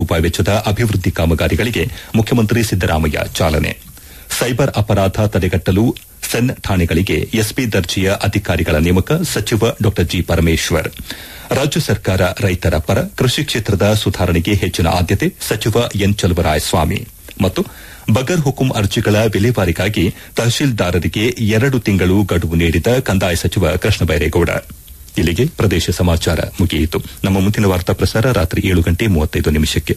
ರೂಪಾಯಿ ವೆಚ್ಚದ ಅಭಿವೃದ್ಧಿ ಕಾಮಗಾರಿಗಳಿಗೆ ಮುಖ್ಯಮಂತ್ರಿ ಸಿದ್ದರಾಮಯ್ಯ ಚಾಲನೆ ಸೈಬರ್ ಅಪರಾಧ ತಡೆಗಟ್ಟಲು ಸೆನ್ ಠಾಣೆಗಳಿಗೆ ಎಸ್ಪಿ ದರ್ಜೆಯ ಅಧಿಕಾರಿಗಳ ನೇಮಕ ಸಚಿವ ಡಾ ಜಿ ಪರಮೇಶ್ವರ್ ರಾಜ್ಯ ಸರ್ಕಾರ ರೈತರ ಪರ ಕೃಷಿ ಕ್ಷೇತ್ರದ ಸುಧಾರಣೆಗೆ ಹೆಚ್ಚಿನ ಆದ್ಯತೆ ಸಚಿವ ಎನ್ ಚಲುವರಾಯಸ್ವಾಮಿ ಮತ್ತು ಬಗರ್ ಹುಕುಂ ಅರ್ಜಿಗಳ ವಿಲೇವಾರಿಗಾಗಿ ತಹಶೀಲ್ದಾರರಿಗೆ ಎರಡು ತಿಂಗಳು ಗಡುವು ನೀಡಿದ ಕಂದಾಯ ಸಚಿವ ಕೃಷ್ಣ ಬೈರೇಗೌಡ ಇಲ್ಲಿಗೆ ಪ್ರದೇಶ ಸಮಾಚಾರ ಮುಗಿಯಿತು ನಮ್ಮ ಮುಂದಿನ ವಾರ್ತಾ ಪ್ರಸಾರ ರಾತ್ರಿ ಏಳು ಗಂಟೆ ಮೂವತ್ತೈದು ನಿಮಿಷಕ್ಕೆ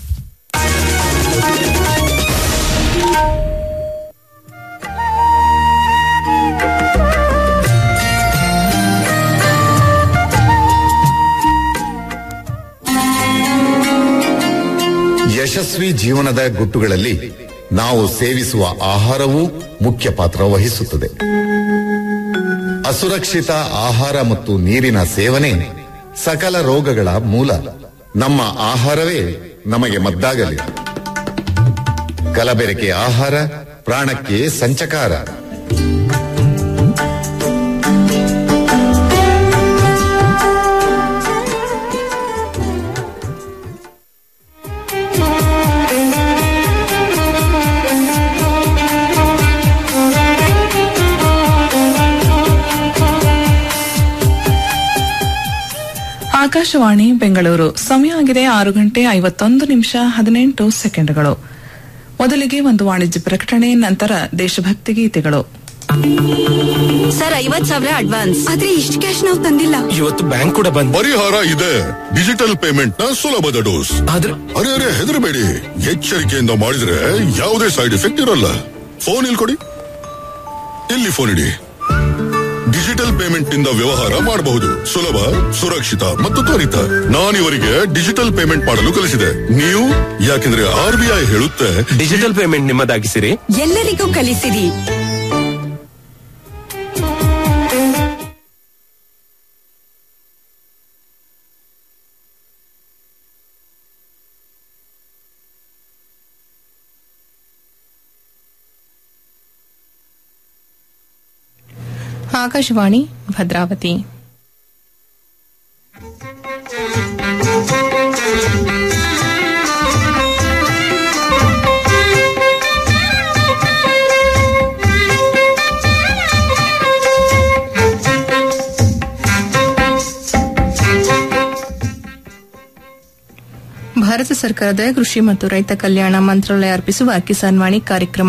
ಯಶಸ್ವಿ ಜೀವನದ ಗುಟ್ಟುಗಳಲ್ಲಿ ನಾವು ಸೇವಿಸುವ ಆಹಾರವೂ ಮುಖ್ಯ ಪಾತ್ರ ವಹಿಸುತ್ತದೆ ಅಸುರಕ್ಷಿತ ಆಹಾರ ಮತ್ತು ನೀರಿನ ಸೇವನೆ ಸಕಲ ರೋಗಗಳ ಮೂಲ ನಮ್ಮ ಆಹಾರವೇ ನಮಗೆ ಮದ್ದಾಗಲಿ ಕಲಬೆರಕೆ ಆಹಾರ ಪ್ರಾಣಕ್ಕೆ ಸಂಚಕಾರ ಆಕಾಶವಾಣಿ ಬೆಂಗಳೂರು ಸಮಯ ಆಗಿದೆ ಆರು ಗಂಟೆ ಐವತ್ತೊಂದು ನಿಮಿಷ ಹದಿನೆಂಟು ಸೆಕೆಂಡ್ಗಳು ಮೊದಲಿಗೆ ಒಂದು ವಾಣಿಜ್ಯ ಪ್ರಕಟಣೆ ನಂತರ ದೇಶಭಕ್ತಿ ಗೀತೆಗಳು ಸರ್ ಐವತ್ ಸಾವಿರ ಅಡ್ವಾನ್ಸ್ ಆದ್ರೆ ಇಷ್ಟು ಕ್ಯಾಶ್ ನಾವು ತಂದಿಲ್ಲ ಇವತ್ತು ಬ್ಯಾಂಕ್ ಕೂಡ ಬಂದ್ ಪರಿಹಾರ ಇದೆ ಡಿಜಿಟಲ್ ಪೇಮೆಂಟ್ ನ ಸುಲಭದ ಡೋಸ್ ಆದ್ರೆ ಅರೆ ಅರೆ ಹೆದರಬೇಡಿ ಎಚ್ಚರಿಕೆಯಿಂದ ಮಾಡಿದ್ರೆ ಯಾವುದೇ ಸೈಡ್ ಎಫೆಕ್ಟ್ ಇರಲ್ಲ ಫೋನ್ ಇಲ್ಲಿ ಕೊಡಿ ಇಲ್ಲಿ ಫೋನ್ ಇಡಿ ಡಿಜಿಟಲ್ ಪೇಮೆಂಟ್ ನಿಂದ ವ್ಯವಹಾರ ಮಾಡಬಹುದು ಸುಲಭ ಸುರಕ್ಷಿತ ಮತ್ತು ತ್ವರಿತ ನಾನಿವರಿಗೆ ಡಿಜಿಟಲ್ ಪೇಮೆಂಟ್ ಮಾಡಲು ಕಲಿಸಿದೆ ನೀವು ಯಾಕೆಂದ್ರೆ ಆರ್ ಬಿ ಐ ಹೇಳುತ್ತೆ ಡಿಜಿಟಲ್ ಪೇಮೆಂಟ್ ನಿಮ್ಮದಾಗಿಸಿರಿ ಎಲ್ಲರಿಗೂ ಕಲಿಸಿರಿ ಆಕಾಶವಾಣಿ ಭದ್ರಾವತಿ ಭಾರತ ಸರ್ಕಾರದ ಕೃಷಿ ಮತ್ತು ರೈತ ಕಲ್ಯಾಣ ಮಂತ್ರಾಲಯ ಅರ್ಪಿಸುವ ಕಿಸಾನ್ ವಾಣಿ ಕಾರ್ಯಕ್ರಮ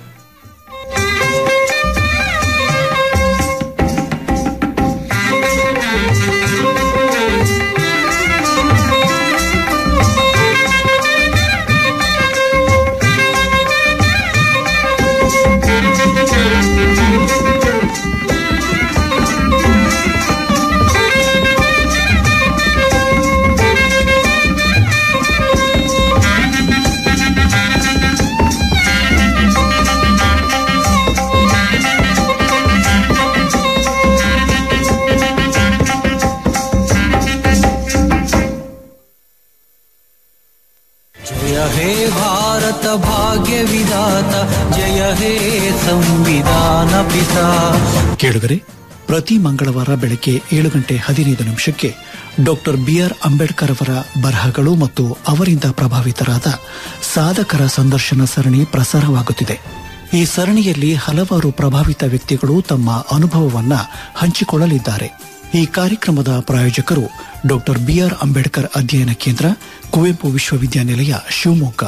जय हे भारत भाग्य विधाता जय हे ಸಂವಿಧಾನ ಪಿತಾ ಕೇಳುಗರೆ ಪ್ರತಿ ಮಂಗಳವಾರ ಬೆಳಗ್ಗೆ ಏಳು ಗಂಟೆ ಹದಿನೈದು ನಿಮಿಷಕ್ಕೆ ಡಾಕ್ಟರ್ ಬಿಆರ್ ಅಂಬೇಡ್ಕರ್ ಅವರ ಬರಹಗಳು ಮತ್ತು ಅವರಿಂದ ಪ್ರಭಾವಿತರಾದ ಸಾಧಕರ ಸಂದರ್ಶನ ಸರಣಿ ಪ್ರಸಾರವಾಗುತ್ತಿದೆ ಈ ಸರಣಿಯಲ್ಲಿ ಹಲವಾರು ಪ್ರಭಾವಿತ ವ್ಯಕ್ತಿಗಳು ತಮ್ಮ ಅನುಭವವನ್ನ ಹಂಚಿಕೊಳ್ಳಲಿದ್ದಾರೆ ಈ ಕಾರ್ಯಕ್ರಮದ ಪ್ರಾಯೋಜಕರು ಡಾಕ್ಟರ್ ಬಿಆರ್ ಅಂಬೇಡ್ಕರ್ ಅಧ್ಯಯನ ಕೇಂದ್ರ ಕುವೆಂಪು ವಿಶ್ವವಿದ್ಯಾನಿಲಯ ಶಿವಮೊಗ್ಗ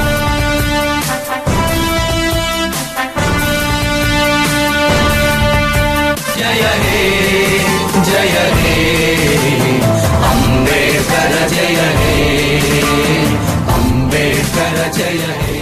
ಜಯ ಹೇ ಜಯ ಹೇ ಅಂಬೇಡ್ಕರ ಜಯ ಹೇ ಅಂಬೇಡ್ಕರ ಜಯ ಹೇ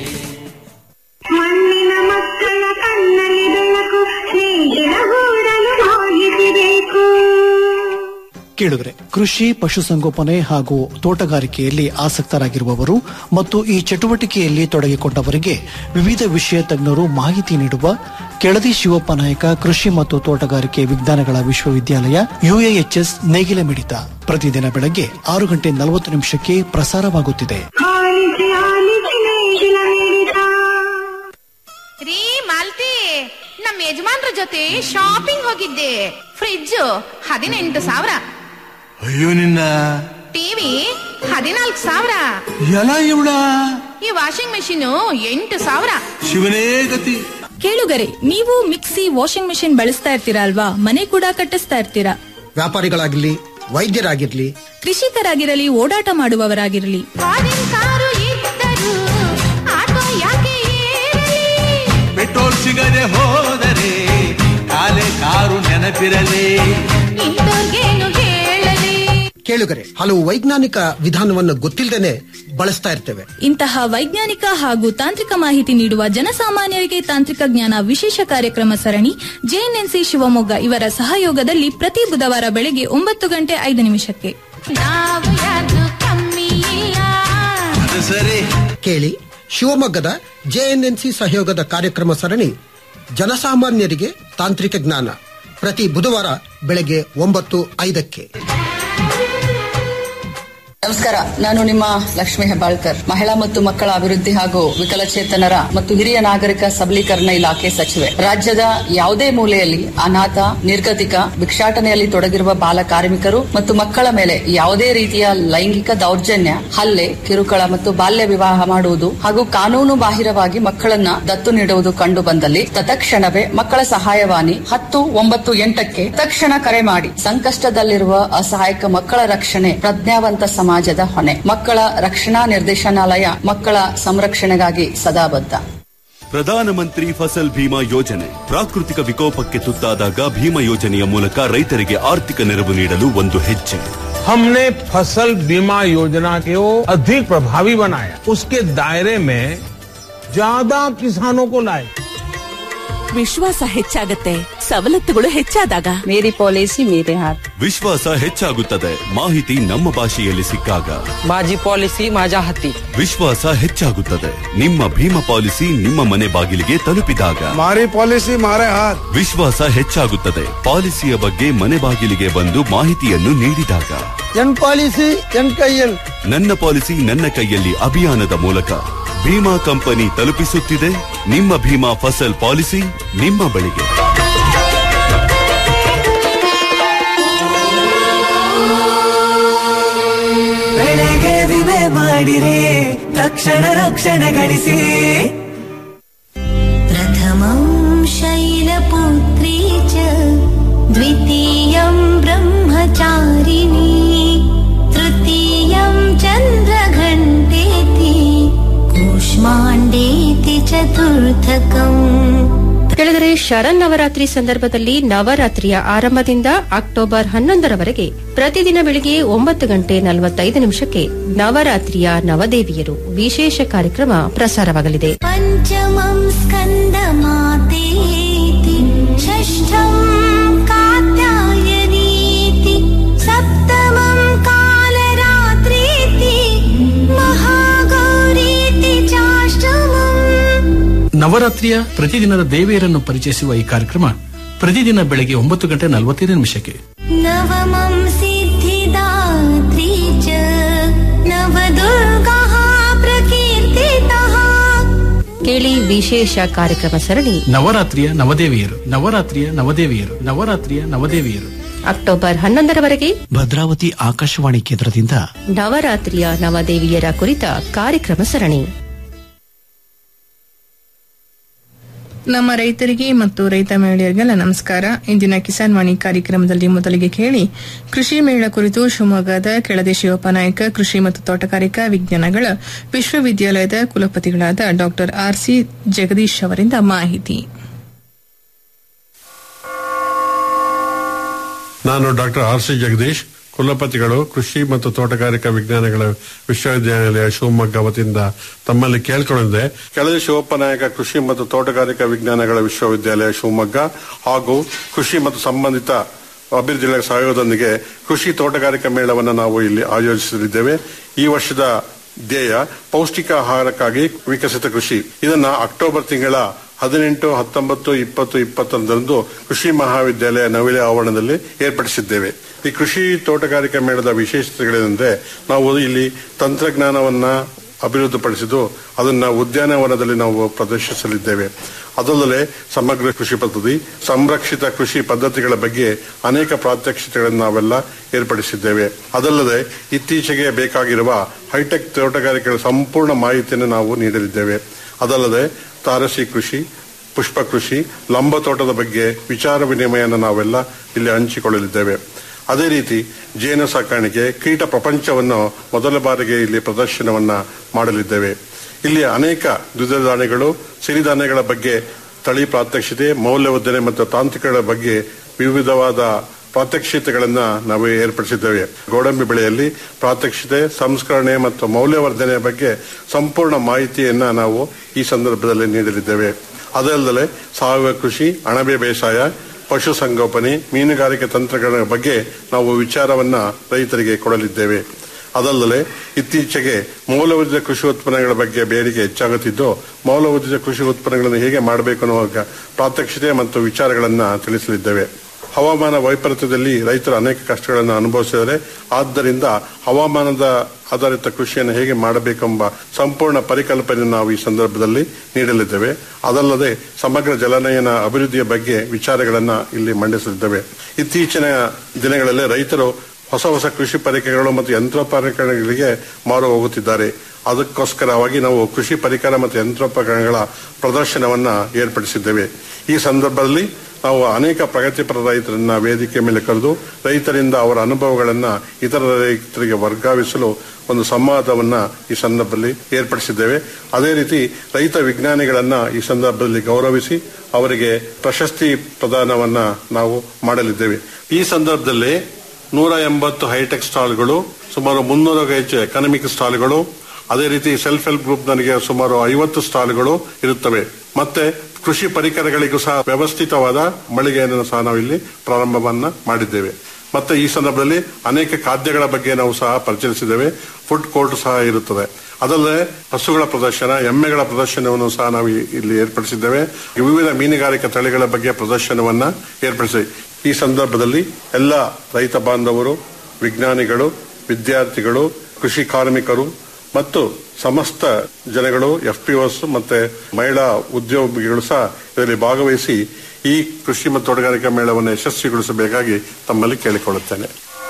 ಮಣ್ಣಿನ ಮಕ್ಕಳ ಕಣ್ಣಲ್ಲಿ ಬೆಳಕು ಸ್ನೇಹಿತರ ಗೂಡಲು ಹೋಗಿಸಬೇಕು ಕೇಳುಗರೆ ಕೃಷಿ ಪಶುಸಂಗೋಪನೆ ಹಾಗೂ ತೋಟಗಾರಿಕೆಯಲ್ಲಿ ಆಸಕ್ತರಾಗಿರುವವರು ಮತ್ತು ಈ ಚಟುವಟಿಕೆಯಲ್ಲಿ ತೊಡಗಿಕೊಂಡವರಿಗೆ ವಿವಿಧ ವಿಷಯ ತಜ್ಞರು ಮಾಹಿತಿ ನೀಡುವ ಕೆಳದಿ ಶಿವಪ್ಪ ನಾಯಕ ಕೃಷಿ ಮತ್ತು ತೋಟಗಾರಿಕೆ ವಿಜ್ಞಾನಗಳ ವಿಶ್ವವಿದ್ಯಾಲಯ ಯುಎಎಚ್ಎಸ್ ನೇಗಿಲ ಮಿಡಿತ ಪ್ರತಿದಿನ ಬೆಳಗ್ಗೆ ಆರು ಗಂಟೆ ನಲವತ್ತು ನಿಮಿಷಕ್ಕೆ ಪ್ರಸಾರವಾಗುತ್ತಿದೆ ಆಲಿಸಿ ಆಲಿಸಿ ನೇಗಿಲ ಮಿಡಿತ ರೀ ಮಾಲ್ತಿ ನಮ್ಮ ಯಜಮಾನ್ರ ಜೊತೆ ಶಾಪಿಂಗ್ ಹೋಗಿದ್ದೆ ಫ್ರಿಡ್ಜ್ ಹದಿನೆಂಟು ಸಾವಿರ ಅಯ್ಯೋ ನಿನ್ನ ಟಿವಿ ಹದಿನಾಲ್ಕು ಸಾವಿರ ಎಲ್ಲ ಇವಳ ಈ ವಾಷಿಂಗ್ ಮೆಷಿನ್ ಎಂಟು ಸಾವಿರ ಶಿವನೇ ಗತಿ ಕೇಳುಗರೆ ನೀವು ಮಿಕ್ಸಿ ವಾಷಿಂಗ್ ಮೆಷಿನ್ ಬಳಸ್ತಾ ಇರ್ತೀರಾ ಅಲ್ವಾ ಮನೆ ಕೂಡ ಕಟ್ಟಿಸ್ತಾ ಇರ್ತೀರಾ ವ್ಯಾಪಾರಿಗಳಾಗಿರ್ಲಿ ವೈದ್ಯರಾಗಿರ್ಲಿ ಕೃಷಿಕರಾಗಿರಲಿ ಓಡಾಟ ಮಾಡುವವರಾಗಿರಲಿ ಫಾರಿನ್ ಕಾರು ಇದ್ದರು ಆಟೋ ಯಾಕೆ ಏರಲಿ ಪೆಟ್ರೋಲ್ ಸಿಗದೆ ಹೋದರೆ ಕಾಲೆ ಕಾರು ನೆನಪಿರಲಿ ಇಂಥವ್ರ್ಗೇನು ಹೇಳಲಿ ಕೇಳುಗರೆ ಹಲವು ವೈಜ್ಞಾನಿಕ ವಿಧಾನವನ್ನು ಗೊತ್ತಿಲ್ಲದೇನೆ ಬಳಸ್ತಾ ಇರ್ತೇವೆ ಇಂತಹ ವೈಜ್ಞಾನಿಕ ಹಾಗೂ ತಾಂತ್ರಿಕ ಮಾಹಿತಿ ನೀಡುವ ಜನಸಾಮಾನ್ಯರಿಗೆ ತಾಂತ್ರಿಕ ಜ್ಞಾನ ವಿಶೇಷ ಕಾರ್ಯಕ್ರಮ ಸರಣಿ ಜೆಎನ್ಎನ್ಸಿ ಶಿವಮೊಗ್ಗ ಇವರ ಸಹಯೋಗದಲ್ಲಿ ಪ್ರತಿ ಬುಧವಾರ ಬೆಳಗ್ಗೆ ಒಂಬತ್ತು ಗಂಟೆ ಐದು ನಿಮಿಷಕ್ಕೆ ನಾವು ಯಾರು ಕಮ್ಮಿ ಇಲ್ಲ ಅದು ಸರಿ ಕೇಳಿ ಶಿವಮೊಗ್ಗದ ಜೆಎನ್ಎನ್ಸಿ ಸಹಯೋಗದ ಕಾರ್ಯಕ್ರಮ ಸರಣಿ ಜನಸಾಮಾನ್ಯರಿಗೆ ತಾಂತ್ರಿಕ ಜ್ಞಾನ ಪ್ರತಿ ಬುಧವಾರ ಬೆಳಗ್ಗೆ ಒಂಬತ್ತು ಐದಕ್ಕೆ ನಮಸ್ಕಾರ ನಾನು ನಿಮ್ಮ ಲಕ್ಷ್ಮಿ ಹೆಬ್ಬಾಳ್ಕರ್ ಮಹಿಳಾ ಮತ್ತು ಮಕ್ಕಳ ಅಭಿವೃದ್ಧಿ ಹಾಗೂ ವಿಕಲಚೇತನರ ಮತ್ತು ಹಿರಿಯ ನಾಗರಿಕ ಸಬಲೀಕರಣ ಇಲಾಖೆ ಸಚಿವೆ ರಾಜ್ಯದ ಯಾವುದೇ ಮೂಲೆಯಲ್ಲಿ ಅನಾಥ ನಿರ್ಗತಿಕ ಭಿಕ್ಷಾಟನೆಯಲ್ಲಿ ತೊಡಗಿರುವ ಬಾಲ ಕಾರ್ಮಿಕರು ಮತ್ತು ಮಕ್ಕಳ ಮೇಲೆ ಯಾವುದೇ ರೀತಿಯ ಲೈಂಗಿಕ ದೌರ್ಜನ್ಯ ಹಲ್ಲೆ ಕಿರುಕುಳ ಮತ್ತು ಬಾಲ್ಯ ವಿವಾಹ ಮಾಡುವುದು ಹಾಗೂ ಕಾನೂನು ಬಾಹಿರವಾಗಿ ಮಕ್ಕಳನ್ನ ದತ್ತು ನೀಡುವುದು ಕಂಡು ಬಂದಲ್ಲಿ ತತ್ಕ್ಷಣವೇ ಮಕ್ಕಳ ಸಹಾಯವಾಣಿ ಹತ್ತು ಒಂಬತ್ತು ಎಂಟಕ್ಕೆ ತಕ್ಷಣ ಕರೆ ಮಾಡಿ ಸಂಕಷ್ಟದಲ್ಲಿರುವ ಅಸಹಾಯಕ ಮಕ್ಕಳ ರಕ್ಷಣೆ ಪ್ರಜ್ಞಾವಂತ ಸಮಾಜದ ಹೊಣೆ ಮಕ್ಕಳ ರಕ್ಷಣಾ ನಿರ್ದೇಶನಾಲಯ ಮಕ್ಕಳ ಸಂರಕ್ಷಣೆಗಾಗಿ ಸದಾ ಬದ್ಧ ಪ್ರಧಾನಮಂತ್ರಿ ಫಸಲ್ ಭೀಮಾ ಯೋಜನೆ ಪ್ರಾಕೃತಿಕ ವಿಕೋಪಕ್ಕೆ ತುತ್ತಾದಾಗ ಭೀಮಾ ಯೋಜನೆಯ ಮೂಲಕ ರೈತರಿಗೆ ಆರ್ಥಿಕ ನೆರವು ನೀಡಲು ಒಂದು ಹೆಜ್ಜೆ हमने फसल बीमा योजना को अधिक प्रभावी बनाया उसके दायरे में ज्यादा किसानों को लाए ವಿಶ್ವಾಸ ಹೆಚ್ಚಾಗತ್ತೆ ಸವಲತ್ತುಗಳು ಹೆಚ್ಚಾದಾಗ ಮೇರಿ ಪಾಲಿಸಿ ಮೇರೆ ಹಾತ್ ವಿಶ್ವಾಸ ಹೆಚ್ಚಾಗುತ್ತದೆ ಮಾಹಿತಿ ನಮ್ಮ ಭಾಷೆಯಲ್ಲಿ ಸಿಕ್ಕಾಗ माझी पॉलिसी माझ्या हाती ವಿಶ್ವಾಸ ಹೆಚ್ಚಾಗುತ್ತದೆ ನಿಮ್ಮ ಭೀಮಾ ಪಾಲಿಸಿ ನಿಮ್ಮ ಮನೆ ಬಾಗಿಲಿಗೆ ತಲುಪಿದಾಗ मारी पॉलिसी मारे हाथ ವಿಶ್ವಾಸ ಹೆಚ್ಚಾಗುತ್ತದೆ ಪಾಲಿಸಿಯ ಬಗ್ಗೆ ಮನೆ ಬಾಗಿಲಿಗೆ ಬಂದು ಮಾಹಿತಿಯನ್ನು ನೀಡಿದಾಗ ಎನ್ ಪಾಲಿಸಿ ಎನ್ ಕೈಯಲ್ ನನ್ನ ಪಾಲಿಸಿ ನನ್ನ ಕೈಯಲ್ಲಿ ಅಭಿಯಾನದ ಮೂಲಕ ಭೀಮಾ ಕಂಪನಿ ತಲುಪಿಸುತ್ತಿದೆ ನಿಮ್ಮ ಭೀಮಾ ಫಸಲ್ ಪಾಲಿಸಿ ನಿಮ್ಮ ಬಳಿಗೆ ಬೆಳೆಗೆ ವಿಮೆ ಮಾಡಿರಿ ತಕ್ಷಣ ರಕ್ಷಣೆ ಗಳಿಸಿ प्रथमं शैलपुत्री च द्वितीयं ब्रह्मचारिणी तृतीयं चन्द्रघण्टेति कूष्माण्डेति चतुर्थकम् ಕೆಳಗರೆ ಶರನ್ನವರಾತ್ರಿ ಸಂದರ್ಭದಲ್ಲಿ ನವರಾತ್ರಿಯ ಆರಂಭದಿಂದ ಅಕ್ಟೋಬರ್ ಹನ್ನೊಂದರವರೆಗೆ ಪ್ರತಿದಿನ ಬೆಳಿಗ್ಗೆ ಒಂಬತ್ತು ಗಂಟೆ ನಲವತ್ತೈದು ನಿಮಿಷಕ್ಕೆ ನವರಾತ್ರಿಯ ನವದೇವಿಯರು ವಿಶೇಷ ಕಾರ್ಯಕ್ರಮ ಪ್ರಸಾರವಾಗಲಿದೆ पञ्चमं स्कन्दमातेति षष्ठं कात्यायनीति सप्तमं कालरात्रीति महागौरीति चाष्टमम् ನವರಾತ್ರಿಯ ಪ್ರತಿದಿನದ ದೇವಿಯರನ್ನು ಪರಿಚಯಿಸುವ ಈ ಕಾರ್ಯಕ್ರಮ ಪ್ರತಿದಿನ ಬೆಳಗ್ಗೆ ಒಂಬತ್ತು ಗಂಟೆ ನಲವತ್ತೈದು ನಿಮಿಷಕ್ಕೆ नवमं सिद्धिदात्री च नवदुर्गाः प्रकीर्तितः ಕೇಳಿ ವಿಶೇಷ ಕಾರ್ಯಕ್ರಮ ಸರಣಿ ನವರಾತ್ರಿಯ ನವದೇವಿಯರು ನವರಾತ್ರಿಯ ನವದೇವಿಯರು ನವರಾತ್ರಿಯ ನವದೇವಿಯರು ಅಕ್ಟೋಬರ್ ಹನ್ನೊಂದರವರೆಗೆ ಭದ್ರಾವತಿ ಆಕಾಶವಾಣಿ ಕೇಂದ್ರದಿಂದ ನವರಾತ್ರಿಯ ನವದೇವಿಯರ ಕುರಿತ ಕಾರ್ಯಕ್ರಮ ಸರಣಿ ನಮ್ಮ ರೈತರಿಗೆ ಮತ್ತು ರೈತ ಮಹಿಳೆಯರಿಗೆಲ್ಲ ನಮಸ್ಕಾರ ಇಂದಿನ ಕಿಸಾನ್ ವಾಣಿ ಕಾರ್ಯಕ್ರಮದಲ್ಲಿ ಮೊದಲಿಗೆ ಕೇಳಿ ಕೃಷಿ ಮೇಳ ಕುರಿತು ಶಿವಮೊಗ್ಗದ ಕೆಳದಿ ಶಿವಪ್ಪನಾಯಕ ಕೃಷಿ ಮತ್ತು ತೋಟಗಾರಿಕಾ ವಿಜ್ಞಾನಗಳ ವಿಶ್ವವಿದ್ಯಾಲಯದ ಕುಲಪತಿಗಳಾದ ಡಾ ಆರ್ಸಿ ಜಗದೀಶ್ ಅವರಿಂದ ಮಾಹಿತಿ ನಾನು ಡಾಕ್ಟರ್ ಆರ್ ಸಿ ಜಗದೀಶ್ ಕುಲಪತಿಗಳು ಕೃಷಿ ಮತ್ತು ತೋಟಗಾರಿಕಾ ವಿಜ್ಞಾನಗಳ ವಿಶ್ವವಿದ್ಯಾನಿಲಯ ಶಿವಮೊಗ್ಗ ವತಿಯಿಂದ ತಮ್ಮಲ್ಲಿ ಕೇಳ್ಕೊಂಡಿದ್ದೆ ಕೆಳದಿ ಶಿವಪ್ಪನಾಯಕ ಕೃಷಿ ಮತ್ತು ತೋಟಗಾರಿಕಾ ವಿಜ್ಞಾನಗಳ ವಿಶ್ವವಿದ್ಯಾಲಯ ಶಿವಮೊಗ್ಗ ಹಾಗೂ ಕೃಷಿ ಮತ್ತು ಸಂಬಂಧಿತ ಅಭಿವೃದ್ಧಿಗಳ ಸಹಯೋಗದೊಂದಿಗೆ ಕೃಷಿ ತೋಟಗಾರಿಕಾ ಮೇಳವನ್ನು ನಾವು ಇಲ್ಲಿ ಆಯೋಜಿಸಲಿದ್ದೇವೆ ಈ ವರ್ಷದ ಧ್ಯೇಯ ಪೌಷ್ಟಿಕ ಆಹಾರಕ್ಕಾಗಿ ವಿಕಸಿತ ಕೃಷಿ ಇದನ್ನ ಅಕ್ಟೋಬರ್ ತಿಂಗಳ ಹದಿನೆಂಟು ಹತ್ತೊಂಬತ್ತು ಇಪ್ಪತ್ತು ಇಪ್ಪತ್ತೊಂದರಂದು ಕೃಷಿ ಮಹಾವಿದ್ಯಾಲಯ ನವಿಲೆ ಆವರಣದಲ್ಲಿ ಏರ್ಪಡಿಸಿದ್ದೇವೆ ಈ ಕೃಷಿ ತೋಟಗಾರಿಕಾ ಮೇಳದ ವಿಶೇಷತೆಗಳೇನೆಂದ್ರೆ ನಾವು ಇಲ್ಲಿ ತಂತ್ರಜ್ಞಾನವನ್ನ ಅಭಿವೃದ್ಧಿಪಡಿಸಿದ್ದು ಅದನ್ನ ಉದ್ಯಾನವನದಲ್ಲಿ ನಾವು ಪ್ರದರ್ಶಿಸಲಿದ್ದೇವೆ ಅದಲ್ಲದೆ ಸಮಗ್ರ ಕೃಷಿ ಪದ್ಧತಿ ಸಂರಕ್ಷಿತ ಕೃಷಿ ಪದ್ಧತಿಗಳ ಬಗ್ಗೆ ಅನೇಕ ಪ್ರಾತ್ಯಕ್ಷಿತೆಗಳನ್ನು ನಾವೆಲ್ಲ ಏರ್ಪಡಿಸಿದ್ದೇವೆ ಅದಲ್ಲದೆ ಇತ್ತೀಚೆಗೆ ಬೇಕಾಗಿರುವ ಹೈಟೆಕ್ ತೋಟಗಾರಿಕೆಗಳ ಸಂಪೂರ್ಣ ಮಾಹಿತಿಯನ್ನು ನಾವು ನೀಡಲಿದ್ದೇವೆ ಅದಲ್ಲದೆ ತಾರಸಿ ಕೃಷಿ ಪುಷ್ಪ ಕೃಷಿ ಲಂಬ ತೋಟದ ಬಗ್ಗೆ ವಿಚಾರ ವಿನಿಮಯನ ನಾವೆಲ್ಲ ಇಲ್ಲಿ ಹಂಚಿಕೊಳ್ಳಲಿದ್ದೇವೆ ಅದೇ ರೀತಿ ಜೇನು ಸಾಕಾಣಿಕೆ ಕೀಟ ಪ್ರಪಂಚವನ್ನು ಮೊದಲ ಬಾರಿಗೆ ಇಲ್ಲಿ ಪ್ರದರ್ಶನವನ್ನ ಮಾಡಲಿದ್ದೇವೆ ಇಲ್ಲಿ ಅನೇಕ ದ್ವಿದಳ ಧಾನ್ಯಗಳು ಸಿರಿಧಾನ್ಯಗಳ ಬಗ್ಗೆ ತಳಿ ಪ್ರಾತ್ಯಕ್ಷಿತೆ ಮೌಲ್ಯವರ್ಧನೆ ಮತ್ತು ತಾಂತ್ರಿಕಗಳ ಬಗ್ಗೆ ವಿವಿಧವಾದ ಪ್ರಾತ್ಯಕ್ಷಿತೆಗಳನ್ನ ನಾವು ಏರ್ಪಡಿಸಿದ್ದೇವೆ ಗೋಡಂಬಿ ಬೆಳೆಯಲ್ಲಿ ಪ್ರಾತ್ಯಕ್ಷಿತೆ ಸಂಸ್ಕರಣೆ ಮತ್ತು ಮೌಲ್ಯವರ್ಧನೆಯ ಬಗ್ಗೆ ಸಂಪೂರ್ಣ ಮಾಹಿತಿಯನ್ನ ನಾವು ಈ ಸಂದರ್ಭದಲ್ಲಿ ನೀಡಲಿದ್ದೇವೆ ಅದಲ್ಲದೆ ಸಾವಯವ ಕೃಷಿ ಅಣಬೆ ಬೇಸಾಯ ಪಶು ಸಂಗೋಪನೆ ಮೀನುಗಾರಿಕೆ ತಂತ್ರಗಳ ಬಗ್ಗೆ ನಾವು ವಿಚಾರವನ್ನ ರೈತರಿಗೆ ಕೊಡಲಿದ್ದೇವೆ ಅದಲ್ಲದೆ ಇತ್ತೀಚೆಗೆ ಮೌಲ್ಯವರ್ಧಿತ ಕೃಷಿ ಉತ್ಪನ್ನಗಳ ಬಗ್ಗೆ ಬೇಡಿಕೆ ಹೆಚ್ಚಾಗುತ್ತಿದ್ದು ಮೌಲ್ಯವರ್ಧಿತ ಕೃಷಿ ಉತ್ಪನ್ನಗಳನ್ನು ಹೇಗೆ ಮಾಡಬೇಕು ಅನ್ನುವ ಪ್ರಾತ್ಯಕ್ಷಿತೆ ಮತ್ತು ವಿಚಾರಗಳನ್ನ ತಿಳಿಸಲಿದ್ದೇವೆ ಹವಾಮಾನ ವೈಪರೀತ್ಯದಲ್ಲಿ ರೈತರು ಅನೇಕ ಕಷ್ಟಗಳನ್ನು ಅನುಭವಿಸಿದರೆ ಆದ್ದರಿಂದ ಹವಾಮಾನದ ಆಧಾರಿತ ಕೃಷಿಯನ್ನು ಹೇಗೆ ಮಾಡಬೇಕೆಂಬ ಸಂಪೂರ್ಣ ಪರಿಕಲ್ಪನೆ ನಾವು ಈ ಸಂದರ್ಭದಲ್ಲಿ ನೀಡಲಿದ್ದೇವೆ ಅದಲ್ಲದೆ ಸಮಗ್ರ ಜಲನಯನ ಅಭಿವೃದ್ಧಿಯ ಬಗ್ಗೆ ವಿಚಾರಗಳನ್ನ ಇಲ್ಲಿ ಮಂಡಿಸಲಿದ್ದೇವೆ ಇತ್ತೀಚಿನ ದಿನಗಳಲ್ಲಿ ರೈತರು ಹೊಸ ಹೊಸ ಕೃಷಿ ಪರಿಕರಗಳು ಮತ್ತು ಯಂತ್ರೋಪಕರಣಗಳಿಗೆ ಮಾರು ಹೋಗುತ್ತಿದ್ದಾರೆ ಅದಕ್ಕೋಸ್ಕರವಾಗಿ ನಾವು ಕೃಷಿ ಪರಿಕರ ಮತ್ತು ಯಂತ್ರೋಪಕರಣಗಳ ಪ್ರದರ್ಶನವನ್ನ ಏರ್ಪಡಿಸಿದ್ದೇವೆ ಈ ಸಂದರ್ಭದಲ್ಲಿ ನಾವು ಅನೇಕ ಪ್ರಗತಿಪರ ರೈತರನ್ನ ವೇದಿಕೆ ಮೇಲೆ ಕರೆದು ರೈತರಿಂದ ಅವರ ಅನುಭವಗಳನ್ನ ಇತರ ರೈತರಿಗೆ ವರ್ಗಾವಿಸಲು ಒಂದು ಸಂವಾದವನ್ನ ಈ ಸಂದರ್ಭದಲ್ಲಿ ಏರ್ಪಡಿಸಿದ್ದೇವೆ ಅದೇ ರೀತಿ ರೈತ ವಿಜ್ಞಾನಿಗಳನ್ನ ಈ ಸಂದರ್ಭದಲ್ಲಿ ಗೌರವಿಸಿ ಅವರಿಗೆ ಪ್ರಶಸ್ತಿ ಪ್ರದಾನವನ್ನ ನಾವು ಮಾಡಲಿದ್ದೇವೆ ಈ ಸಂದರ್ಭದಲ್ಲಿ ನೂರ ಎಂಬತ್ತು ಹೈಟೆಕ್ ಸ್ಟಾಲ್ಗಳು ಸುಮಾರು ಮುನ್ನೂರಕ್ಕೂ ಹೆಚ್ಚು ಎಕನಾಮಿಕ್ ಸ್ಟಾಲ್ಗಳು ಅದೇ ರೀತಿ ಸೆಲ್ಫ್ ಹೆಲ್ಪ್ ಗ್ರೂಪ್ ನನಗೆ ಸುಮಾರು ಐವತ್ತು ಸ್ಟಾಲ್ಗಳು ಇರುತ್ತವೆ ಮತ್ತೆ ಕೃಷಿ ಪರಿಕರಗಳಿಗೂ ಸಹ ವ್ಯವಸ್ಥಿತವಾದ ಮಳಿಗೆಯನ್ನು ಸಹ ನಾವು ಇಲ್ಲಿ ಪ್ರಾರಂಭವನ್ನ ಮಾಡಿದ್ದೇವೆ ಮತ್ತೆ ಈ ಸಂದರ್ಭದಲ್ಲಿ ಅನೇಕ ಖಾದ್ಯಗಳ ಬಗ್ಗೆ ನಾವು ಸಹ ಪರಿಚಯಿಸಿದ್ದೇವೆ ಫುಡ್ ಕೋರ್ಟ್ ಸಹ ಇರುತ್ತದೆ ಅದಲ್ಲದೆ ಹಸುಗಳ ಪ್ರದರ್ಶನ ಎಮ್ಮೆಗಳ ಪ್ರದರ್ಶನವನ್ನು ಸಹ ನಾವು ಇಲ್ಲಿ ಏರ್ಪಡಿಸಿದ್ದೇವೆ ವಿವಿಧ ಮೀನುಗಾರಿಕಾ ತಳಿಗಳ ಬಗ್ಗೆ ಪ್ರದರ್ಶನವನ್ನ ಏರ್ಪಡಿಸಿ ಈ ಸಂದರ್ಭದಲ್ಲಿ ಎಲ್ಲ ರೈತ ಬಾಂಧವರು ವಿಜ್ಞಾನಿಗಳು ವಿದ್ಯಾರ್ಥಿಗಳು ಕೃಷಿ ಕಾರ್ಮಿಕರು ಮತ್ತು ಸಮಸ್ತ ಜನಗಳು ಎಫ್ ಪಿ ಮತ್ತೆ ಮಹಿಳಾ ಉದ್ಯೋಗಿಗಳು ಸಹ ಇದರಲ್ಲಿ ಭಾಗವಹಿಸಿ ಈ ಕೃಷಿ ಮತ್ತು ತೋಟಗಾರಿಕಾ ಮೇಳವನ್ನು ಯಶಸ್ವಿಗೊಳಿಸಬೇಕಾಗಿ ತಮ್ಮಲ್ಲಿ ಕೇಳಿಕೊಳ್ಳುತ್ತೇನೆ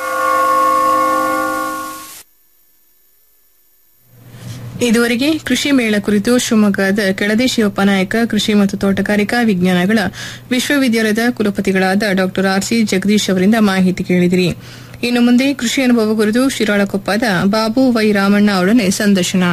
ಇದುವರೆಗೆ ಕೃಷಿ ಮೇಳ ಕುರಿತು ಶಿವಮೊಗ್ಗದ ಕೆಳದಿ ಶಿವಪ್ಪನಾಯಕ ಕೃಷಿ ಮತ್ತು ತೋಟಗಾರಿಕಾ ವಿಜ್ಞಾನಗಳ ವಿಶ್ವವಿದ್ಯಾಲಯದ ಕುಲಪತಿಗಳಾದ ಡಾ ಆರ್ ಸಿ ಜಗದೀಶ್ ಅವರಿಂದ ಮಾಹಿತಿ ಕೇಳಿದಿರಿ ಇನ್ನು ಮುಂದೆ ಕೃಷಿ ಅನುಭವ ಕುರಿತು ಶಿರಾಳಕೊಪ್ಪದ ಬಾಬು ವೈ ರಾಮಣ್ಣ ಅವರೊಡನೆ ಸಂದರ್ಶನ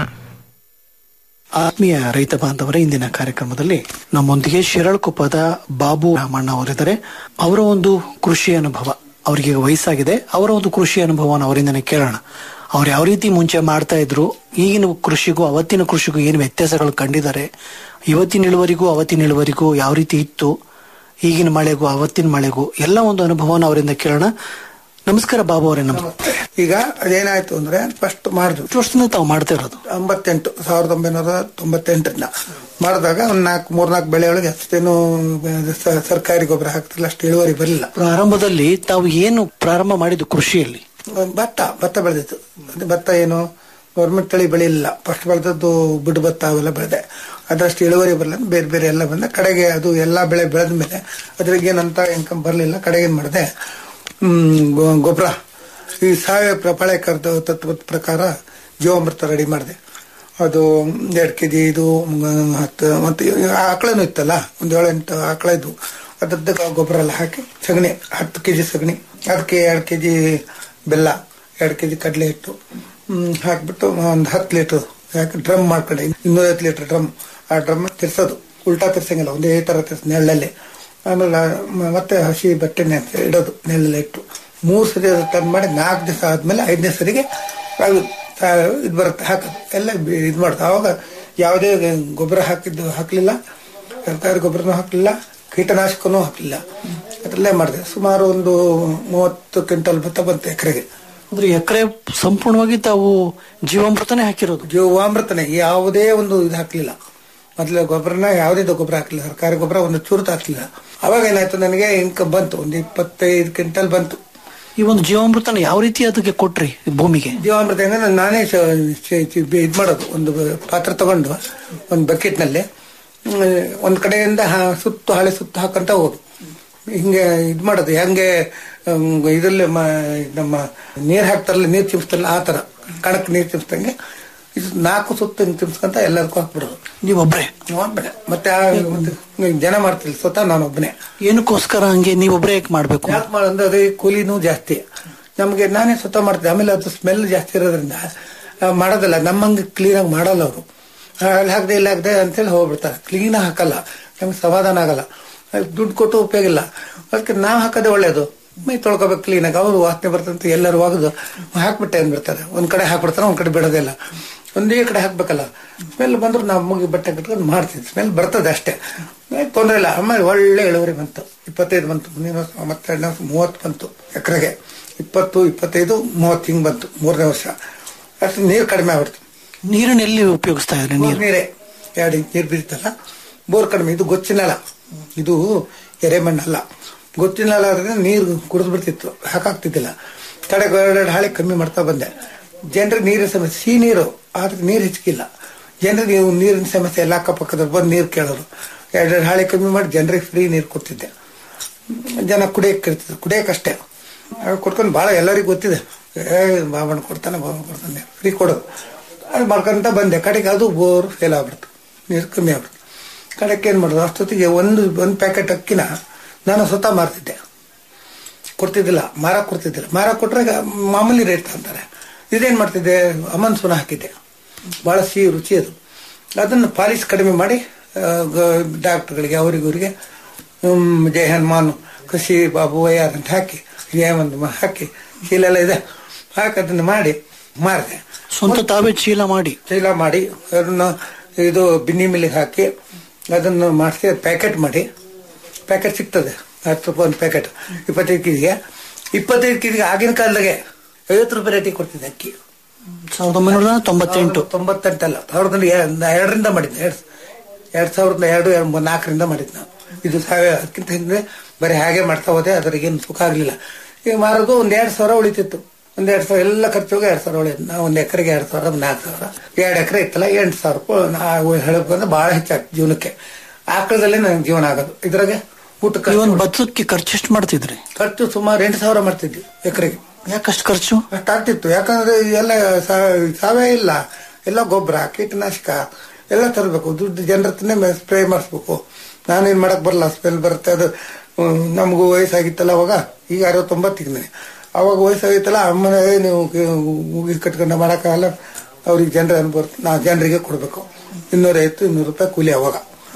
ಆತ್ಮೀಯ ರೈತ ಬಾಂಧವರ ಇಂದಿನ ಕಾರ್ಯಕ್ರಮದಲ್ಲಿ ನಮ್ಮೊಂದಿಗೆ ಶಿರಳಕೊಪ್ಪದ ಬಾಬು ರಾಮಣ್ಣ ಅವರಿದ್ದಾರೆ ಅವರ ಒಂದು ಕೃಷಿ ಅನುಭವ ಅವರಿಗೆ ವಯಸ್ಸಾಗಿದೆ ಅವರ ಒಂದು ಕೃಷಿ ಅನುಭವವನ್ನು ಅವರಿಂದನೇ ಕೇಳೋಣ ಅವ್ರು ಯಾವ ರೀತಿ ಮುಂಚೆ ಮಾಡ್ತಾ ಇದ್ರು ಈಗಿನ ಕೃಷಿಗೂ ಅವತ್ತಿನ ಕೃಷಿಗೂ ಏನು ವ್ಯತ್ಯಾಸಗಳು ಕಂಡಿದ್ದಾರೆ ಇವತ್ತಿನ ಇಳುವರಿಗೂ ಅವತ್ತಿನ ಇಳುವರಿಗೂ ಯಾವ ರೀತಿ ಇತ್ತು ಈಗಿನ ಮಳೆಗೂ ಅವತ್ತಿನ ಮಳೆಗೂ ಎಲ್ಲ ಒಂದು ಅನುಭವನ ಅವರಿಂದ ಕೇಳೋಣ ನಮಸ್ಕಾರ ಬಾಬು ಅವರೇ ನಮಸ್ತೆ ಈಗ ಅದೇನಾಯ್ತು ಅಂದ್ರೆ ಫಸ್ಟ್ ಮಾಡಿದ್ವಿ ಎಷ್ಟು ವರ್ಷದಿಂದ ತಾವು ಮಾಡ್ತಾ ಇರೋದು ಎಂಬತ್ತೆಂಟು ಸಾವಿರದ ಒಂಬೈನೂರ ತೊಂಬತ್ತೆಂಟರಿಂದ ಮಾಡಿದಾಗ ಒಂದ್ ನಾಲ್ಕು ಮೂರ್ನಾಲ್ಕು ಬೆಳೆ ಒಳಗೆ ಅಷ್ಟೇನು ಸ- ಸರ್ಕಾರಿ ಗೊಬ್ಬರ ಹಾಕ್ತಿಲ್ಲ ಅಷ್ಟು ಇಳುವರಿ ಬರಲಿಲ್ಲ ಪ್ರಾರಂಭದಲ್ಲಿ ತಾವು ಏನು ಪ್ರಾರಂಭ ಮಾಡಿದ್ದು ಕೃಷಿಯಲ್ಲಿ ಭತ್ತ ಭತ್ತ ಬೆಳೆದಿತ್ತು ಅದು ಭತ್ತ ಏನು ಗೌರ್ಮೆಂಟ್ ತಳಿ ಬೆಳೆಯಲಿಲ್ಲ ಫಸ್ಟ್ ಬೆಳೆದದ್ದು ಬಿಡು ಭತ್ತ ಅವೆಲ್ಲ ಬೆಳೆದೆ ಅದರಷ್ಟು ಇಳುವರಿ ಬರಲ್ಲ ಬೇರೆ ಬೇರೆ ಎಲ್ಲ ಬಂದ ಕಡೆಗೆ ಅದು ಎಲ್ಲಾ ಬೆಳೆ ಬೆಳೆದ ಮೇಲೆ ಅದ್ರಿಗೆ ಏನಂತ ಇನ್ಕಮ್ ಬರಲಿಲ್ಲ ಕಡೆಗೆ ಏನ್ ಮಾಡಿದೆ ಹ್ಮ್ ಗೊಬ್ಬರ ಈ ಸಾವಯವ ಪ್ರಪಾಳಕರದ ತತ್ವದ ಪ್ರಕಾರ ಜೀವಾಮೃತ ರೆಡಿ ಮಾಡಿದೆ ಅದು ಎರಡು ಕೆ ಜಿ ಇದು ಮ್, ಹತ್ತು ಮತ್ತೆ ಆಕಳನೂ ಇತ್ತಲ್ಲ ಒಂದು ಏಳೆಂಟು ಆಕಳ ಇದ್ವು ಅದ್ರದ್ದು ಗೊಬ್ಬರ ಎಲ್ಲ ಹಾಕಿ ಸಗಣಿ ಹತ್ತು ಕೆ ಜಿ ಸಗಣಿ ಅದಕ್ಕೆ ಎರಡು ಕೆ ಜಿ ಬೆಲ್ಲ ಎರಡು ಕೆ ಜಿ ಕಡಲೆ ಹಿಟ್ಟು ಹ್ಮ್, ಹಾಕ್ಬಿಟ್ಟು ಒಂದು ಹತ್ತು ಲೀಟರ್ ಯಾಕೆ ಡ್ರಮ್ ಮಾಡ್ಕೊಂಡೆ ಇನ್ನೂರೈವತ್ತು ಲೀಟರ್ ಡ್ರಮ್ ಆ ಡ್ರಮ್ ತಿರ್ಸೋದು ಉಲ್ಟಾ ತಿರ್ಸಂಗಿಲ್ಲ ಒಂದೇ ತರ ತಿರ್ಸ್ ನೆರಳಲ್ಲಿ ಆಮೇಲೆ ಮ- ಮತ್ತೆ ಹಸಿ ಬಟ್ಟೆ ನೆನ್ಸಿ ಇಡೋದು ನೆರಳಲ್ಲಿ ಇಟ್ಟು ಮೂರು ಸರಿ ಅದು ಟರ್ನ್ ಮಾಡಿ ನಾಲ್ಕು ದಿವಸ ಆದ್ಮೇಲೆ ಐದನೇ ಸರಿಗೆ ಅದು ತ- ಇದು ಬರುತ್ತೆ ಹಾಕೋದು ಎಲ್ಲ ಬಿ- ಇದು ಮಾಡೋದು ಅವಾಗ ಯಾವುದೇ ಗೊಬ್ಬರ ಹಾಕಿದ್ದು ಹಾಕಲಿಲ್ಲ ಸರ್ಕಾರಿ ಗೊಬ್ಬರನೂ ಹಾಕಲಿಲ್ಲ ಕೀಟನಾಶಕನೂ ಹಾಕಲಿಲ್ಲ ಅದರಲ್ಲೇ ಮಾಡಿದೆ ಸುಮಾರು ಒಂದು ಮೂವತ್ತು ಕ್ವಿಂಟಲ್ ಭತ್ತ ಬಂತು ಎಕರೆಗೆ ಅಂದ್ರೆ ಎಕರೆ ಸಂಪೂರ್ಣವಾಗಿ ತಾವು ಜೀವಾಮೃತನೇ ಹಾಕಿರೋದು ಜೀವಾಮೃತನೇ ಯಾವುದೇ ಒಂದು ಇದು ಹಾಕ್ಲಿಲ್ಲ ಮೊದಲ ಗೊಬ್ಬರನ ಯಾವುದೇ ಗೊಬ್ಬರ ಹಾಕಲಿಲ್ಲ ಸರ್ಕಾರಿ ಗೊಬ್ಬರ ಒಂದು ಚೂರು ಹಾಕಲಿಲ್ಲ ಅವಾಗ ಏನಾಯ್ತು ನನಗೆ ಇನ್ಕಮ್ ಬಂತು ಒಂದು ಇಪ್ಪತ್ತೈದು ಕ್ವಿಂಟಲ್ ಬಂತು ಈ ಒಂದು ಜೀವಾಮೃತನ ಯಾವ ರೀತಿ ಅದಕ್ಕೆ ಕೊಟ್ರಿ ಭೂಮಿಗೆ ಜೀವಾಮೃತ ಹೆಂಗ ನಾನೇ ಸ- ಸ- ಸ- ಇದ್ ಮಾಡೋದು ಒಂದು ಪಾತ್ರ ತಗೊಂಡು ಒಂದು ಬಕೆಟ್ನಲ್ಲಿ ಒಂದ್ ಕಡೆಯಿಂದ ಹಾ- ಸುತ್ತು ಹಳೆ ಸುತ್ತು ಹಾಕಂತ ಹೋಗುದು ಹಿಂಗೆ ಇದ್ ಮಾಡೋದು ಹೆಂಗೆ ಹ್ಮ್, ಇದ್ರಲ್ಲಿ ಮ- ನಮ್ಮ ನೀರ್ ಹಾಕ್ತಾರಲ್ಲ ನೀರ್ ಚಿಮ್ಸ್ತಾರಲ್ಲ ಆ ತರ ಕಣಕ್ ನೀರ್ ಚಿಮ್ಸ್ದಂಗೆ ಇದು ನಾಲ್ಕು ಸುತ್ತು ಹಿಂಗ್ ಚಿಮ್ಸ್ಕೊಂತ ಎಲ್ಲದಕ್ಕೂ ಹಾಕ್ಬಿಡೋದು ನೀವೊಬ್ರೆ ಒಬ್ಬನೇ ಮತ್ತೆ ಆ ಒಂದು ಜನ ಮಾಡ್ತಿಲ್ಲ ಸ್ವತಃ ನಾನು ಒಬ್ಬನೇ ಏನಕ್ಕೋಸ್ಕರ ಹಂಗೆ ನೀವೊಬ್ರೇ ಯಾಕೆ ಮಾಡ್ಬೇಕು ಯಾಕೆ ಮಾಡೋದು ಅದೇ ಕೂಲಿನೂ ಜಾಸ್ತಿ ನಮಗೆ ನಾನೇ ಸ್ವತಃ ಮಾಡ್ತೀನಿ ಆಮೇಲೆ ಅದು ಸ್ಮೆಲ್ ಜಾಸ್ತಿ ಇರೋದ್ರಿಂದ ಆ, ಮಾಡೋದಿಲ್ಲ ನಮ್ಮಂಗೆ ಕ್ಲೀನಾಗಿ ಮಾಡಲ್ಲ ಅವರು ಅಲ್ಲಿ ಹಾಕ್ದೆ ಇಲ್ಲಿ ಹಾಕ್ದೆ ಅಂತೇಳಿ ಹೋಗ್ಬಿಡ್ತಾರೆ ಕ್ಲೀನ್ ಹಾಕಲ್ಲ ನಮ್ಗೆ ಸಮಾಧಾನ ಆಗಲ್ಲ ಅದಕ್ಕೆ ದುಡ್ಡು ಕೊಟ್ಟು ಉಪಯೋಗ ಇಲ್ಲ ಅದಕ್ಕೆ ನಾವು ಹಾಕೋದೇ ಒಳ್ಳೇದು ಮೈ ತೊಳ್ಕೊಬೇಕು ಕ್ಲೀನಾಗಿ ಅವರು ವಾಸನೆ ಬರ್ತಂತ ಎಲ್ಲರೂ ಒಗೆದು ಹಾಕ್ಬಿಟ್ಟೆ ಅಂದ್ಬಿಡ್ತಾರೆ ಒಂದ್ ಕಡೆ ಹಾಕ್ಬಿಡ್ತಾರೆ ಒಂದ್ ಕಡೆ ಬಿಡೋದಿಲ್ಲ ಒಂದೇ ಕಡೆ ಹಾಕ್ಬೇಕಲ್ಲ ಸ್ಮೆಲ್ ಬಂದ್ರು ನಾವು ಮುಗಿ ಬಟ್ಟೆ ಕಟ್ಕೊಂಡು ಮಾಡ್ತೀವಿ ಸ್ಮೆಲ್ ಬರ್ತದೆ ಅಷ್ಟೇ ಏನ್ ತೊಂದ್ರೆ ಇಲ್ಲ ಆಮೇಲೆ ಒಳ್ಳೆ ಇಳುವರಿ ಬಂತು ಇಪ್ಪತ್ತೈದು ಬಂತು ಮುಂದಿನ ವರ್ಷ ಮತ್ತೆ ಮೂವತ್ತು ಬಂತು ಎಕರೆಗೆ ಇಪ್ಪತ್ತು ಇಪ್ಪತ್ತೈದು ಮೂವತ್ತು ಹಿಂಗ್ ಬಂತು ಮೂರನೇ ವರ್ಷ ಅಷ್ಟು ನೀರು ಕಡಿಮೆ ಆಗ್ಬಿಡ್ತು ನೀರನ್ನ ಎಲ್ಲಿ ಉಪಯೋಗಿಸ್ತಾ ಇದ್ರಿ ಬೋರ್ ನೀರು ನೀರೇ ಎರಡು ಇಂಚ್ ನೀರು ಬೀಳ್ತಲ್ಲ ಬೋರ್ ಕಡಿಮೆ ಇದು ಗೊಚ್ಚಿನಲ್ಲ ಇದು ಎರೆಮಣ್ಣಲ್ಲ ಗೊತ್ತಿನಲ್ಲ ಆದ್ರೆ ನೀರು ಕುಡಿದು ಬಿಡ್ತಿತ್ತು ಹಾಕಾಗ್ತಿದ್ದಿಲ್ಲ ಕಡೆಗೆ ಎರಡೆರಡು ಹಾಳಿ ಕಮ್ಮಿ ಮಾಡ್ತಾ ಬಂದೆ ಜನರಿಗೆ ನೀರಿನ ಸಮಸ್ಯೆ ಸಿಹಿ ನೀರು ಆದ್ರೆ ನೀರು ಹೆಚ್ಚಿಗಿಲ್ಲ ಜನರಿಗೆ ನೀವು ನೀರಿನ ಸಮಸ್ಯೆ ಎಲ್ಲ ಅಕ್ಕಪಕ್ಕದವ್ರು ಬಂದು ನೀರು ಕೇಳೋರು ಎರಡೆರಡು ಹಾಳಿ ಕಮ್ಮಿ ಮಾಡಿ ಜನರಿಗೆ ಫ್ರೀ ನೀರು ಕೊಡ್ತಿದ್ದೆ ಜನ ಕುಡಿಯಕ್ಕೆ ಕೇಳ್ತಿದ್ರು ಕುಡಿಯಕ್ಕಷ್ಟೇ ಆಗ ಕೊಡ್ಕೊಂಡು ಭಾಳ ಎಲ್ಲರಿಗೂ ಗೊತ್ತಿದೆ ಏ ಬಾಬಣ್ಣ ಕೊಡ್ತಾನೆ ಬಾಬಣ್ಣ ಕೊಡ್ತಾನೆ ಫ್ರೀ ಕೊಡೋದು ಅದು ಮಾಡ್ಕೊಂತ ಬಂದೆ ಕಡೆಗೆ ಅದು ಬೋರ್ ಫೇಲ್ ಆಗ್ಬಿಡ್ತು ನೀರು ಕಮ್ಮಿ ಆಗ್ಬಿಡ್ತು ಕಡೆಗೆ ಏನು ಮಾಡೋದು ಅಷ್ಟೊತ್ತಿಗೆ ಒಂದು ಒಂದು ಪ್ಯಾಕೆಟ್ ಅಕ್ಕಿನ ನಾನು ಸ್ವತಃ ಮಾರ್ತಿದ್ದೆ ಕೊಡ್ತಿದ್ದಿಲ್ಲ ಮಾರ ಕೊಡ್ತಿದ್ದಿಲ್ಲ ಮಾರ ಕೊಟ್ರೆ ಮಾಮೂಲಿ ರೇಟ್ ಅಂತಾರೆ ಇದೇನ್ ಮಾಡ್ತಿದ್ದೆ ಅಮನ್ ಸುನ ಹಾಕಿದ್ದೆ ಬಹಳ ಸಿಹಿ ರುಚಿ ಅದು ಅದನ್ನು ಪಾಲಿಶ್ ಕಡಿಮೆ ಮಾಡಿ ಡಾಕ್ಟರ್ಗಳಿಗೆ ಅವರಿಗೆ ಇವರಿಗೆ ಜಯ ಹನುಮಾನ್ ಕೃಷಿ ಬಾಬು ಯಾರ್ ಅಂತ ಹಾಕಿ ಜಯ ಒಂದು ಹಾಕಿ ಚೀಲ ಎಲ್ಲ ಇದೆ ಹಾಕಿ ಅದನ್ನು ಮಾಡಿ ಮಾರಿದೆ ಸ್ವಂತ ತಾವೇ ಚೀಲ ಮಾಡಿ ಚೀಲ ಮಾಡಿ ಅದನ್ನು ಇದು ಬಿನ್ನಿ ಮಿಲ್ಲಿಗೆ ಹಾಕಿ ಅದನ್ನು ಮಾಡಿಸಿ ಪ್ಯಾಕೆಟ್ ಮಾಡಿ ಪ್ಯಾಕೆಟ್ ಸಿಗ್ತದೆ ಹತ್ತು ರೂಪಾಯಿ ಒಂದು ಪ್ಯಾಕೆಟ್ ಇಪ್ಪತ್ತೈದು ಕೆಜಿಗೆ ಇಪ್ಪತ್ತೈದು ಕೆಜಿಗೆ ಆಗಿನ ಕಾಲದಾಗೆ ಐವತ್ತು ರೂಪಾಯಿ ರೇಟಿಗೆ ಕೊಡ್ತಿದ್ದೆ ಅಕ್ಕಿ ಸಾವಿರದ ಒಂಬೈನೂರ ತೊಂಬತ್ತೆಂಟು ತೊಂಬತ್ತೆಂಟಲ್ಲ ಸಾವಿರದಲ್ಲಿ ಎ- ಎರಡರಿಂದ ಮಾಡಿದ್ದೆ ಎರಡು ಎರಡ್ ಸಾವಿರದ ಎರಡು ಎರಡು ಮೂರು ನಾಲ್ಕರಿಂದ ಮಾಡಿದ್ ನಾವು ಇದು ಸಾವಿರ ಅದಕ್ಕಿಂತ ಹಿಂದೆ ಬರೀ ಹಾಗೆ ಮಾಡ್ತಾ ಹೋದೆ ಅದ್ರಿಗೇನು ಸುಖ ಆಗಲಿಲ್ಲ ಈಗ ಮಾರೋದು ಒಂದ್ ಎರಡ್ ಸಾವಿರ ಉಳಿತಿತ್ತು ಒಂದ್ ಎರಡ್ ಸಾವಿರ ಎಲ್ಲ ಖರ್ಚು ಹೋಗಿ ಎರಡ್ ಸಾವಿರ ಉಳಿಯೋದು ನಾವು ಒಂದ್ ಎಕರೆಗೆ ಎರಡ್ ಸಾವಿರ ನಾಲ್ಕು ಸಾವಿರ ಎರಡು ಎಕರೆ ಇತ್ತಲ್ಲ ಎಂಟು ಸಾವಿರ ರೂಪಾಯಿ ನಾವು ಹೇಳಬೇಕಂದ್ರೆ ಬಹಳ ಹೆಚ್ಚಾಗ್ತದೆ ಜೀವನಕ್ಕೆ ಆಕಳದಲ್ಲೇ ನನಗೆ ಜೀವನ ಆಗೋದು ಇದ್ರಾಗೆ ಊಟಕ್ಕೆ ಈ ಒಂದು ಭತ್ತಕ್ಕೆ ಖರ್ಚು ಎಷ್ಟು ಮಾಡ್ತಿದ್ರಿ ಖರ್ಚು ಸುಮಾರು ಎಂಟು ಸಾವಿರ ಮಾಡ್ತಿದ್ವಿ ಎಕರೆಗೆ ಯಾಕಷ್ಟು ಖರ್ಚು ಅಷ್ಟಾಗ್ತಿತ್ತು ಯಾಕಂದ್ರೆ ಎಲ್ಲ ಸಾ- ಸಾವೇ ಇಲ್ಲ ಎಲ್ಲ ಗೊಬ್ಬರ ಕೀಟನಾಶಕ ಎಲ್ಲ ತರಬೇಕು ದುಡ್ಡು ಜನರ ಹತ್ರನೇ ಸ್ಪ್ರೇ ಮಾಡಿಸ್ಬೇಕು ನಾನೇನ್ ಮಾಡಕ್ ಬರಲ್ಲ ಸ್ಮೆಲ್ ಬರುತ್ತೆ ಅದು ಹ್ಮ್, ನಮಗೂ ವಯಸ್ಸಾಗಿತ್ತಲ್ಲ ಅವಾಗ ಈಗ ಅರವತ್ತೊಂಬತ್ತಿಗೆ ಅವಾಗ ವಯಸ್ಸಾಗಿತ್ತಲ್ಲ ಅಮ್ಮನ "ಏ, ನೀವು ಮುಗಿಸ್ ಕಟ್ಕೊಂಡು ಮಾಡಕ್ಕಾಗಲ್ಲ ಅವ್ರಿಗೆ ಜನರ ಅನುಭವ ನಾ ಜನರಿಗೆ ಕೊಡ್ಬೇಕು ಇನ್ನೂರೈವತ್ತು ಇನ್ನೂರು ರೂಪಾಯಿ ಕೂಲಿ ಅವಾಗ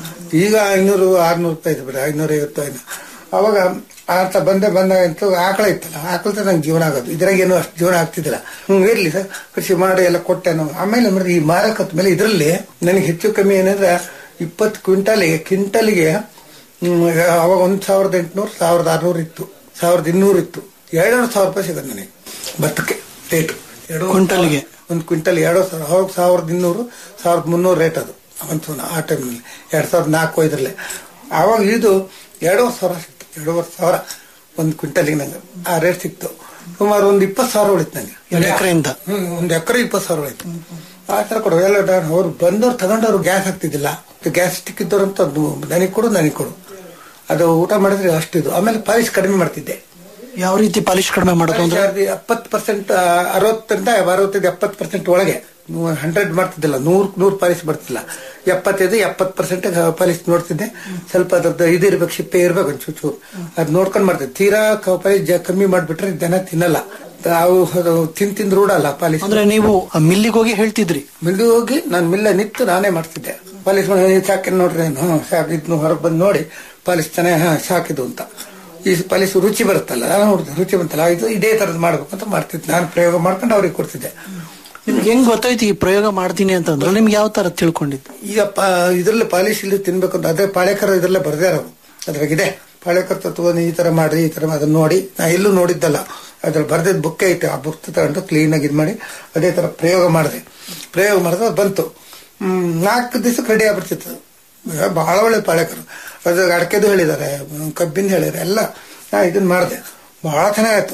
ಈಗ ಐನೂರು ಆರ್ನೂರು ರೂಪಾಯಿ ಇದೆ ಬಿಡ ಐನೂರ ಐವತ್ತು ಐನೂರು ಅವಾಗ ಆತ ಬಂದೆ ಬಂದಾಗಂತೂ ಆಕಳ ಇತ್ತಲ್ಲ ಆಕಳದ ನಂಗೆ ಜೀವನ ಆಗೋದು ಇದ್ರಾಗ ಏನು ಅಷ್ಟು ಜೀವನ ಆಗ್ತಿದ್ದಿಲ್ಲ ಹ್ಮ್ ಇರ್ಲಿ ಸರ್ ಕೃಷಿ ಮಾಡಿ ಎಲ್ಲ ಕೊಟ್ಟೆ ನಾವು ಆಮೇಲೆ ಅಂದ್ರೆ ಈ ಮಾರಕತ್ ಮೇಲೆ ಇದರಲ್ಲಿ ನನಗೆ ಹೆಚ್ಚು ಕಮ್ಮಿ ಏನಂದ್ರೆ ಇಪ್ಪತ್ತು ಕ್ವಿಂಟಲಿಗೆ ಕ್ವಿಂಟಲಿಗೆ ಹ್ಮ್, ಅವಾಗ ಒಂದ್ ಸಾವಿರದ ಎಂಟುನೂರು ಸಾವಿರದ ಆರ್ನೂರು ಇತ್ತು ಸಾವಿರದ ಇನ್ನೂರು ಇತ್ತು ಎರಡೆರಡು ಸಾವಿರ ರೂಪಾಯಿ ಸಿಗೋದು ನನಗೆ ಭತ್ತಕ್ಕೆ ರೇಟು ಎರಡು ಕ್ವಿಂಟಲ್ಗೆ? ಒಂದು ಕ್ವಿಂಟಲ್ ಎರಡು ಸಾವಿರ ಅವಾಗ ಸಾವಿರದ ಇನ್ನೂರು ಸಾವಿರದ ಮುನ್ನೂರು ರೇಟ್ ಅದು ಅವಂತು ಆ ಟೈಮ್ನಲ್ಲಿ ಎರಡ್ ಸಾವಿರದ ನಾಲ್ಕು ಐದರಲ್ಲೇ ಆವಾಗ ಇದು ಎರಡೂವರೆ ಸಾವಿರ ಸಿಕ್ತು ಎರಡೂವರೆ ಸಾವಿರ ಒಂದು ಕ್ವಿಂಟಲಿಗೆ ನಂಗೆ ಆ ರೇಟ್ ಸಿಕ್ತು ಸುಮಾರು ಒಂದು ಇಪ್ಪತ್ತು ಸಾವಿರ ಉಳಿತು ನಂಗೆ ಒಂದು ಎಕರೆಯಿಂದ ಹ್ಮ್ ಒಂದು ಎಕರೆ ಇಪ್ಪತ್ತು ಸಾವಿರ ಉಳಿತು ಆ ಥರ ಕೊಡು ಎಲ್ಲ ಡ- ಅವ್ರು ಬಂದವ್ರು ತಗೊಂಡವ್ರು ಗ್ಯಾಸ್ ಹಾಕ್ತಿದ್ದಿಲ್ಲ ಗ್ಯಾಸ್ ಸ್ಟಿಕ್ ಇದ್ದವ್ರು ಅಂತ ನನಗೆ ಕೊಡು ನನಗೆ ಕೊಡು ಅದು ಊಟ ಮಾಡಿದ್ರೆ ಅಷ್ಟಿದು ಆಮೇಲೆ ಪಾಲಿಶ್ ಕಡಿಮೆ ಮಾಡ್ತಿದ್ದೆ ಯಾವ ರೀತಿ ಪಾಲಿಶ್ ಕಡಿಮೆ ಮಾಡೋದು ಅಂದ್ರೆ ಎಪ್ಪತ್ತು ಪರ್ಸೆಂಟ್ ಅರವತ್ತರಿಂದ ಅರವತ್ತೈದು ಎಪ್ಪತ್ತು ಪರ್ಸೆಂಟ್ ಒಳಗೆ ಹಂಡ್ರೆಡ್ ಮಾಡ್ತಿದ್ದಿಲ್ಲ ನೂರ್ ನೂರ್ ಪಾಲಿಸ್ ಬರ್ತಿಲ್ಲ ಎಪ್ಪತ್ತೈದು ಎಪ್ಪತ್ತು ಪರ್ಸೆಂಟ್ ಪಾಲಿಸ್ ನೋಡ್ತಿದ್ದೆ ಸ್ವಲ್ಪ ಅದ್ರದ್ದು ಇದು ಇರ್ಬೇಕು ಸಿಪ್ಪೆ ಇರ್ಬೇಕು ಒಂಚೂರು ಚೂರು ಅದ್ ನೋಡ್ಕೊಂಡ್ ಮಾಡ್ತಿದ್ದೆ ತೀರಾ ಪಾಲಿಸ್ ಕಮ್ಮಿ ಮಾಡ್ಬಿಟ್ರೆ ಜನ ತಿನ್ನಲ್ಲ ಅವು ಅದು ತಿನ್ ತಿಂದ್ ರೂಢಲ್ಲ ಪಾಲಿಸ್ ಅಂದ್ರೆ ನೀವು ಮಿಲ್ಲಿಗೆ ಹೋಗಿ ಹೇಳ್ತಿದ್ರಿ ಮಿಲ್ಗೆ ಹೋಗಿ ನಾನು ಮಿಲ್ಲ ನಿಂತು ನಾನೇ ಮಾಡ್ತಿದ್ದೆ ಪಾಲಿಸ್ ಮಾಡಿ ಸಾಕಿದ್ ನೋಡ್ರಿ ಹ್ಮ್ ಸಾಕಿದ್ನು ಹೊರಗೆ ಬಂದು ನೋಡಿ ಪಾಲಿಸ್ ಚೆನ್ನಾಗಿ ಹಾ ಸಾಕಿದ್ದು ಅಂತ ಈ ಪಾಲಿಸ್ ರುಚಿ ಬರುತ್ತಲ್ಲ ನಾನು ನೋಡಿದೆ ರುಚಿ ಬಂತಲ್ಲ ಇದು ಇದೇ ತರದ್ ಮಾಡ್ಬೇಕು ಅಂತ ಮಾಡ್ತಿದ್ದೆ ನಾನು ಪ್ರಯೋಗ ಮಾಡ್ಕೊಂಡು ಅವ್ರಿಗೆ ಕೊಡ್ತಿದ್ದೆ ನಿಮ್ಗೆ ಹೆಂಗ್ ಗೊತ್ತಾಯ್ತು ಈ ಪ್ರಯೋಗ ಮಾಡ್ತೀನಿ ಅಂತಂದ್ರೆ ನಿಮ್ಗೆ ಯಾವ ತರ ತಿಳ್ಕೊಂಡಿದ್ದು ಈಗ ಪ- ಇದ್ರಲ್ಲಿ ಪಾಲಿಶ್ ಇಲ್ಲಿ ತಿನ್ಬೇಕು ಅಂತ ಅದೇ ಪಾಳೇಕರ ಇದ್ರಲ್ಲೇ ಬರ್ದಾರ ಅವು ಅದ್ರಾಗಿದೆ ಪಾಳೇಕರ್ ತತ್ವ ಈ ತರ ಮಾಡ್ರಿ ಈ ತರ ಅದನ್ನ ನೋಡಿ ನಾ ಎಲ್ಲೂ ನೋಡಿದ್ದಲ್ಲ ಅದ್ರಲ್ಲಿ ಬರ್ದಿದ್ ಬುಕ್ ಐತೆ ಆ ಬುಕ್ ತಗೊಂಡು ಕ್ಲೀನ್ ಆಗಿ ಇದ್ ಮಾಡಿ ಅದೇ ತರ ಪ್ರಯೋಗ ಮಾಡಿದೆ ಪ್ರಯೋಗ ಮಾಡಿದ್ರೆ ಅದು ಬಂತು ಹ್ಮ್ ನಾಲ್ಕು ದಿವಸಕ್ಕೆ ರೆಡಿ ಆಗ್ಬಿಡ್ತಿತ್ತು ಅದು. ಏ, ಬಹಳ ಒಳ್ಳೆ ಪಾಳೇಕರು ಅದ್ರ ಅಡಕೆದು ಹೇಳಿದ್ದಾರೆ ಕಬ್ಬಿಂದ ಹೇಳಿದ್ದಾರೆ ಎಲ್ಲ ನಾ ಇದನ್ನ ಮಾಡಿದೆ ಬಹಳ ಚೆನ್ನಾಗಾಯ್ತು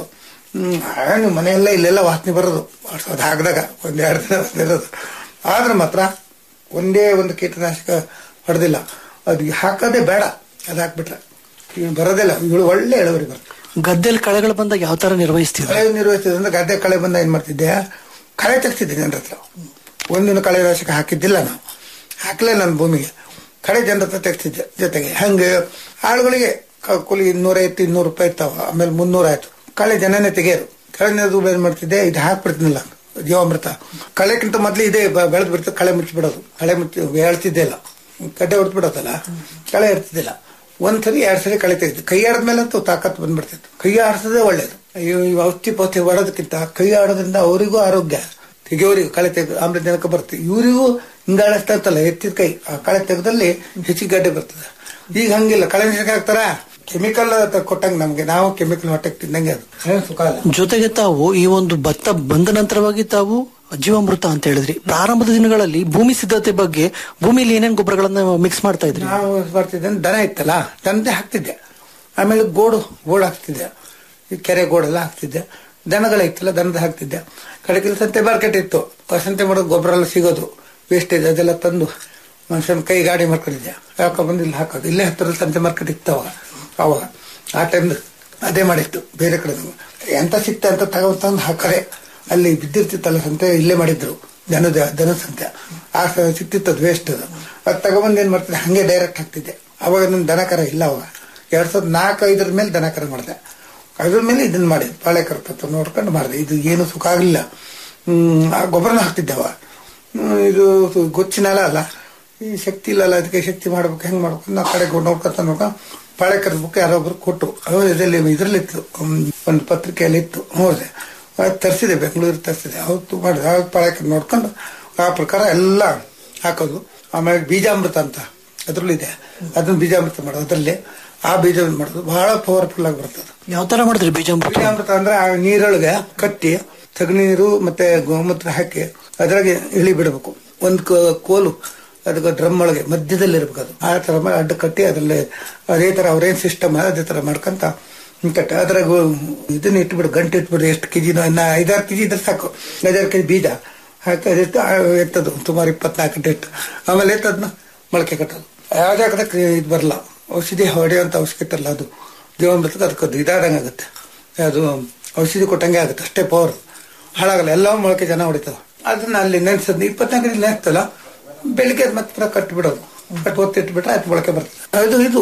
ಹ್ಮ್ ಆಗ ನೀವು ಮನೆಯೆಲ್ಲ ಇಲ್ಲೆಲ್ಲ ವಾಸನೆ ಬರೋದು ಅದು ಹಾಕಿದಾಗ ಒಂದ್ ಎರಡು ದಿನ ವಾಸನೆ ಇರೋದು ಆದ್ರೆ ಮಾತ್ರ ಒಂದೇ ಒಂದು ಕೀಟನಾಶಕ ಹೊಡೆದಿಲ್ಲ ಅದು ಹಾಕೋದೇ ಬೇಡ ಅದು ಹಾಕ್ಬಿಟ್ರೆ ಇವ್ ಬರೋದಿಲ್ಲ ಇವಳು ಒಳ್ಳೆ ಇಳುವರಿ ಬರುತ್ತೆ ಗದ್ದೆಯಲ್ಲಿ ಕಳೆಗಳು ಬಂದಾಗ ಯಾವ ತರ ನಿರ್ವಹಿಸ್ತೀವಿ ಕಳೆ ನಿರ್ವಹಿಸಿದ್ರೆ ಅಂದ್ರೆ ಗದ್ದೆ ಕಳೆ ಬಂದ ಏನ್ ಮಾಡ್ತಿದ್ದೆ ಕಳೆ ತೆಗ್ತಿದ್ದೆ ಜನರ ಹತ್ರ ಒಂದಿನ ಕಳೆ ನಾಶಕ ಹಾಕಿದ್ದಿಲ್ಲ ನಾವು ಹಾಕಲೇ ನನ್ನ ಭೂಮಿಗೆ ಕಳೆ ಜನರ ಹತ್ರ ತೆಗ್ತಿದ್ದೆ ಜೊತೆಗೆ ಹಂಗೆ ಆಳುಗಳಿಗೆ ಕ- ಕೂಲಿ ಇನ್ನೂರೈವತ್ತು ಇನ್ನೂರು ರೂಪಾಯಿ ಇರ್ತಾವ ಆಮೇಲೆ ಮುನ್ನೂರ ಆಯ್ತು ಕಳೆ ಜನನೇ ತೆಗೆಯೋರು ಕಳೆ ದುಡ್ಡು ಏನ್ ಮಾಡ್ತಿದ್ದೆ ಇದು ಹಾಕ್ಬಿಡ್ತೀನಿಲ್ಲ ಜೀವಾಮೃತ ಕಳೆಕ್ಕಿಂತ ಮೊದ್ಲು ಇದೇ ಬೆಳೆದು ಬಿಡ್ತದೆ ಕಳೆ ಮುಚ್ಚಿಬಿಡೋದು ಕಳೆ ಮುಚ್ಚಿ ಹೇಳ್ತಿದ್ದೆ ಇಲ್ಲ ಗಡ್ಡೆ ಹೊಡೆದು ಬಿಡೋದಲ್ಲ ಕಳೆ ಇರ್ತಿದ್ದಿಲ್ಲ ಒಂದ್ ಸರಿ ಎರಡ್ ಸರಿ ಕಳೆ ತೆಗಿತು ಕೈ ಆಡಿದ ಮೇಲೆ ಅಂತೂ ತಾಕತ್ ಬಂದ್ಬಿಡ್ತಿತ್ತು ಕೈ ಆಡಿಸೋದೇ ಒಳ್ಳೇದು ಅಯ್ಯೋ ಇವು ಔಷಧಿ ಪೌಷ್ಟಿ ಹೊಡೋದಕ್ಕಿಂತ ಕೈ ಆಡೋದ್ರಿಂದ ಅವರಿಗೂ ಆರೋಗ್ಯ ತೆಗೆಯೋರಿಗೂ ಕಳೆ ತೆಗೆದು ಆಮ್ಲಜನಕ ಬರುತ್ತೆ ಇವರಿಗೂ ಹಿಂಗಾಡಿಸ್ತಾ ಇರ್ತಲ್ಲ ಎತ್ತಿದ ಕೈ ಆ ಕಳೆ ತೆಗೆದಲ್ಲಿ ಹೆಚ್ಚಿಗೆ ಗಡ್ಡೆ ಬರ್ತದೆ ಈಗ ಹಂಗಿಲ್ಲ ಕಳೆ ನಿಷೇಕ ಹಾಕ್ತಾರ ಕೆಮಿಕಲ್ ಕೊಟ್ಟಂಗೆ ನಮ್ಗೆ ನಾವು ಕೆಮಿಕಲ್ ಹೊಟ್ಟೆಗೆ ತಿಂದಂಗೆ ಅದು ಏನು ಸುಖ ಅಲ್ಲ ಜೊತೆಗೆ ತಾವು ಈ ಒಂದು ಭತ್ತ ಬಂದ ನಂತರವಾಗಿ ತಾವು ಜೀವಾಮೃತ ಅಂತ ಹೇಳಿದ್ರಿ ಪ್ರಾರಂಭದ ದಿನಗಳಲ್ಲಿ ಭೂಮಿ ಸಿದ್ಧತೆ ಬಗ್ಗೆ ಭೂಮಿಲಿ ಏನೇನ್ ಗೊಬ್ಬರಗಳನ್ನ ಮಿಕ್ಸ್ ಮಾಡ್ತಾ ಇದ್ರಿ ನಾವು ಬರ್ತಿದ್ದೆ ದನ ಇತ್ತಲ್ಲ ದನದೇ ಹಾಕ್ತಿದ್ದೆ ಆಮೇಲೆ ಗೋಡು ಗೋಡು ಹಾಕ್ತಿದ್ದೆ ಈ ಕೆರೆ ಗೋಡೆಲ್ಲ ಹಾಕ್ತಿದ್ದೆ ದನಗಳ ಇತ್ತಲ್ಲ ದನದ ಹಾಕ್ತಿದ್ದೆ ಕಡೆಗೆ ಸಂತೆ ಮಾರ್ಕೆಟ್ ಇತ್ತು ಆ ಸಂತೆ ಮಾಡೋದು ಗೊಬ್ಬರ ಎಲ್ಲ ಸಿಗೋದು ವೇಸ್ಟೇಜ್ ಅದೆಲ್ಲ ತಂದು ಮನುಷ್ಯನ ಕೈ ಗಾಡಿ ಮಾಡ್ಕೊಂಡಿದ್ದೆ ಯಾಕೆ ಬಂದು ಇಲ್ಲಿ ಹಾಕೋದು ಇಲ್ಲೇ ಹತ್ತಿರ ಸಂತೆ ಮಾರ್ಕೆಟ್ ಇತ್ತು ಅವಾಗ ಅವಾಗ ಆ ಟೈಮ್ ಅದೇ ಮಾಡಿತ್ತು ಬೇರೆ ಕಡೆ ಎಂತ ಸಿಕ್ತ ಅಂತ ತಗೊಂಡ್ ತಂದು ಹಾಕರೆ ಅಲ್ಲಿ ಬಿದ್ದಿರ್ತಿತ್ತಲ್ಲ ಸಂತೆ ಇಲ್ಲೇ ಮಾಡಿದ್ರು ದನದ ದನ ಸಂತೆ ಆ ಸ- ಸಿಕ್ತಿತ್ತು ಅದು ವೇಸ್ಟ್ ಅದು ಅದು ತಗೊಂಬಂದು ಏನ್ ಮಾಡ್ತಿದ್ದೆ ಹಂಗೆ ಡೈರೆಕ್ಟ್ ಹಾಕ್ತಿದ್ದೆ ಅವಾಗ ನನ್ನ ದನಕರ ಇಲ್ಲ ಅವಾಗ ಎರಡ್ ಸಾವಿರದ ನಾಲ್ಕು ಐದರ ಮೇಲೆ ದನಕರ ಮಾಡಿದೆ ಅದ್ರ ಮೇಲೆ ಇದನ್ನ ಮಾಡಿದೆ ಪಾಳೆಕರ ತತ್ವ ನೋಡ್ಕೊಂಡು ಮಾಡಿದೆ ಇದು ಏನು ಸುಖ ಆಗಲಿಲ್ಲ ಹ್ಮ್ ಆ ಗೊಬ್ಬರನ ಹಾಕ್ತಿದ್ದೆ ಅವಾಗ ಹ್ಮ್, ಇದು ಸು- ಗೊಚ್ಚಿನ ನೆಲ ಅಲ್ಲ ಈ ಶಕ್ತಿ ಇಲ್ಲಲ್ಲ ಅದಕ್ಕೆ ಶಕ್ತಿ ಮಾಡ್ಬೇಕು ಹೆಂಗ್ ಮಾಡ್ಬೇಕು ನಾವು ಕಡೆ ನೋಡ್ಕೊತ ನೋಡ್ಕೊಂಡು ಪಾಳೆಕರ ಬುಕ್ ಯಾರೊಬ್ರು ಕೊಟ್ಟು ಅದು ಇದರಲ್ಲಿ ಇದ್ರಲ್ಲಿತ್ತು ಹ್ಮ್, ಒಂದು ಪತ್ರಿಕೆಯಲ್ಲಿ ಇತ್ತು ಹೋದೆ ಅದು ತರಿಸಿದೆ ಬೆಂಗಳೂರು ತರಿಸಿದೆ ಅವತ್ತು ಮಾಡಿದೆ ಆವಾಗ ಪಾಳೆಕರ್ ನೋಡ್ಕೊಂಡು ಆ ಪ್ರಕಾರ ಎಲ್ಲ ಹಾಕೋದು ಆಮೇಲೆ ಬೀಜಾಮೃತ ಅಂತ ಅದ್ರಲ್ಲೂ ಇದೆ ಅದನ್ನ ಬೀಜಾಮೃತ ಮಾಡೋದು ಅದರಲ್ಲಿ ಆ ಬೀಜ ಮಾಡೋದು ಬಹಳ ಪವರ್ಫುಲ್ ಆಗಿ ಬರ್ತದೆ ಯಾವ ತರ ಮಾಡಿದ್ರಿ ಬೀಜಾಮೃತ ಬೀಜಾಮೃತ ಅಂದ್ರೆ ಆ ನೀರೊಳಗೆ ಕಟ್ಟಿ ಸಗಣಿ ನೀರು ಮತ್ತೆ ಗೋಮೂತ್ರ ಹಾಕಿ ಅದ್ರಾಗೆ ಇಳಿ ಬಿಡಬೇಕು ಒಂದು ಕೋಲು ಅದಕ್ಕೆ ಡ್ರಮ್ ಒಳಗೆ ಮಧ್ಯದಲ್ಲಿ ಇರ್ಬೇಕು ಅದು ಆ ತರ ಮಾಡಿ ಅಡ್ಡ ಕಟ್ಟಿ ಅದ್ರಲ್ಲಿ ಅದೇ ತರ ಅವ್ರೇನ್ ಸಿಸ್ಟಮ್ ಅದೇ ತರ ಮಾಡ್ಕೊಂತ ಕಟ್ಟಿ ಅದ್ರಾಗ ಇದನ್ನ ಇಟ್ಬಿಡು ಗಂಟೆ ಇಟ್ಬಿಡು ಎಷ್ಟು ಕೆಜಿನೋ ಇನ್ನ ಐದಾರು ಕೆಜಿ ಇದ್ರೆ ಸಾಕು ಐದಾರು ಕೆಜಿ ಬೀಜ ಹಾಕಿ ಅದೆತ್ತು ಆ ಎತ್ತದು ಸುಮಾರು ಇಪ್ಪತ್ನಾಲ್ಕು ಗಂಟೆ ಇಟ್ಟು ಆಮೇಲೆ ಎತ್ತದ್ನ ಮೊಳಕೆ ಕಟ್ಟೋದು ಯಾವ್ದೇ ಹಾಕದಕ್ಕೆ ಇದು ಬರಲ್ಲ ಔಷಧಿ ಹೊಡೆಯುವಂತ ಅವಶ್ಯಕತೆ ಇಲ್ಲ ಅದು ಜೀವನಕ್ಕೆ ಅದಕ್ಕೆ ಅದು ಇದಾದಂಗೆ ಆಗುತ್ತೆ ಅದು ಔಷಧಿ ಕೊಟ್ಟಂಗೆ ಆಗುತ್ತೆ ಅಷ್ಟೇ ಪವರ್ ಹಾಳಾಗಲ್ಲ ಎಲ್ಲ ಮೊಳಕೆ ಜನ ಹೊಡಿತಾವ ಅದನ್ನ ಅಲ್ಲಿ ನೆನ್ಸದ್ ಇಪ್ಪತ್ನಾಲ್ಕು ಗಂಟೆ ನೆನ್ಸ್ತಲ್ಲ ಬೆಳಿಗ್ಗೆ ಅದ್ ಮತ್ತೆ ಪುನಃ ಕಟ್ಟಿ ಬಿಡೋದು ಕಟ್ಟಿ ಒತ್ತಿಟ್ಬಿಟ್ರೆ ಅದು ಮೊಳಕೆ ಬರ್ತದೆ ಅದು ಇದು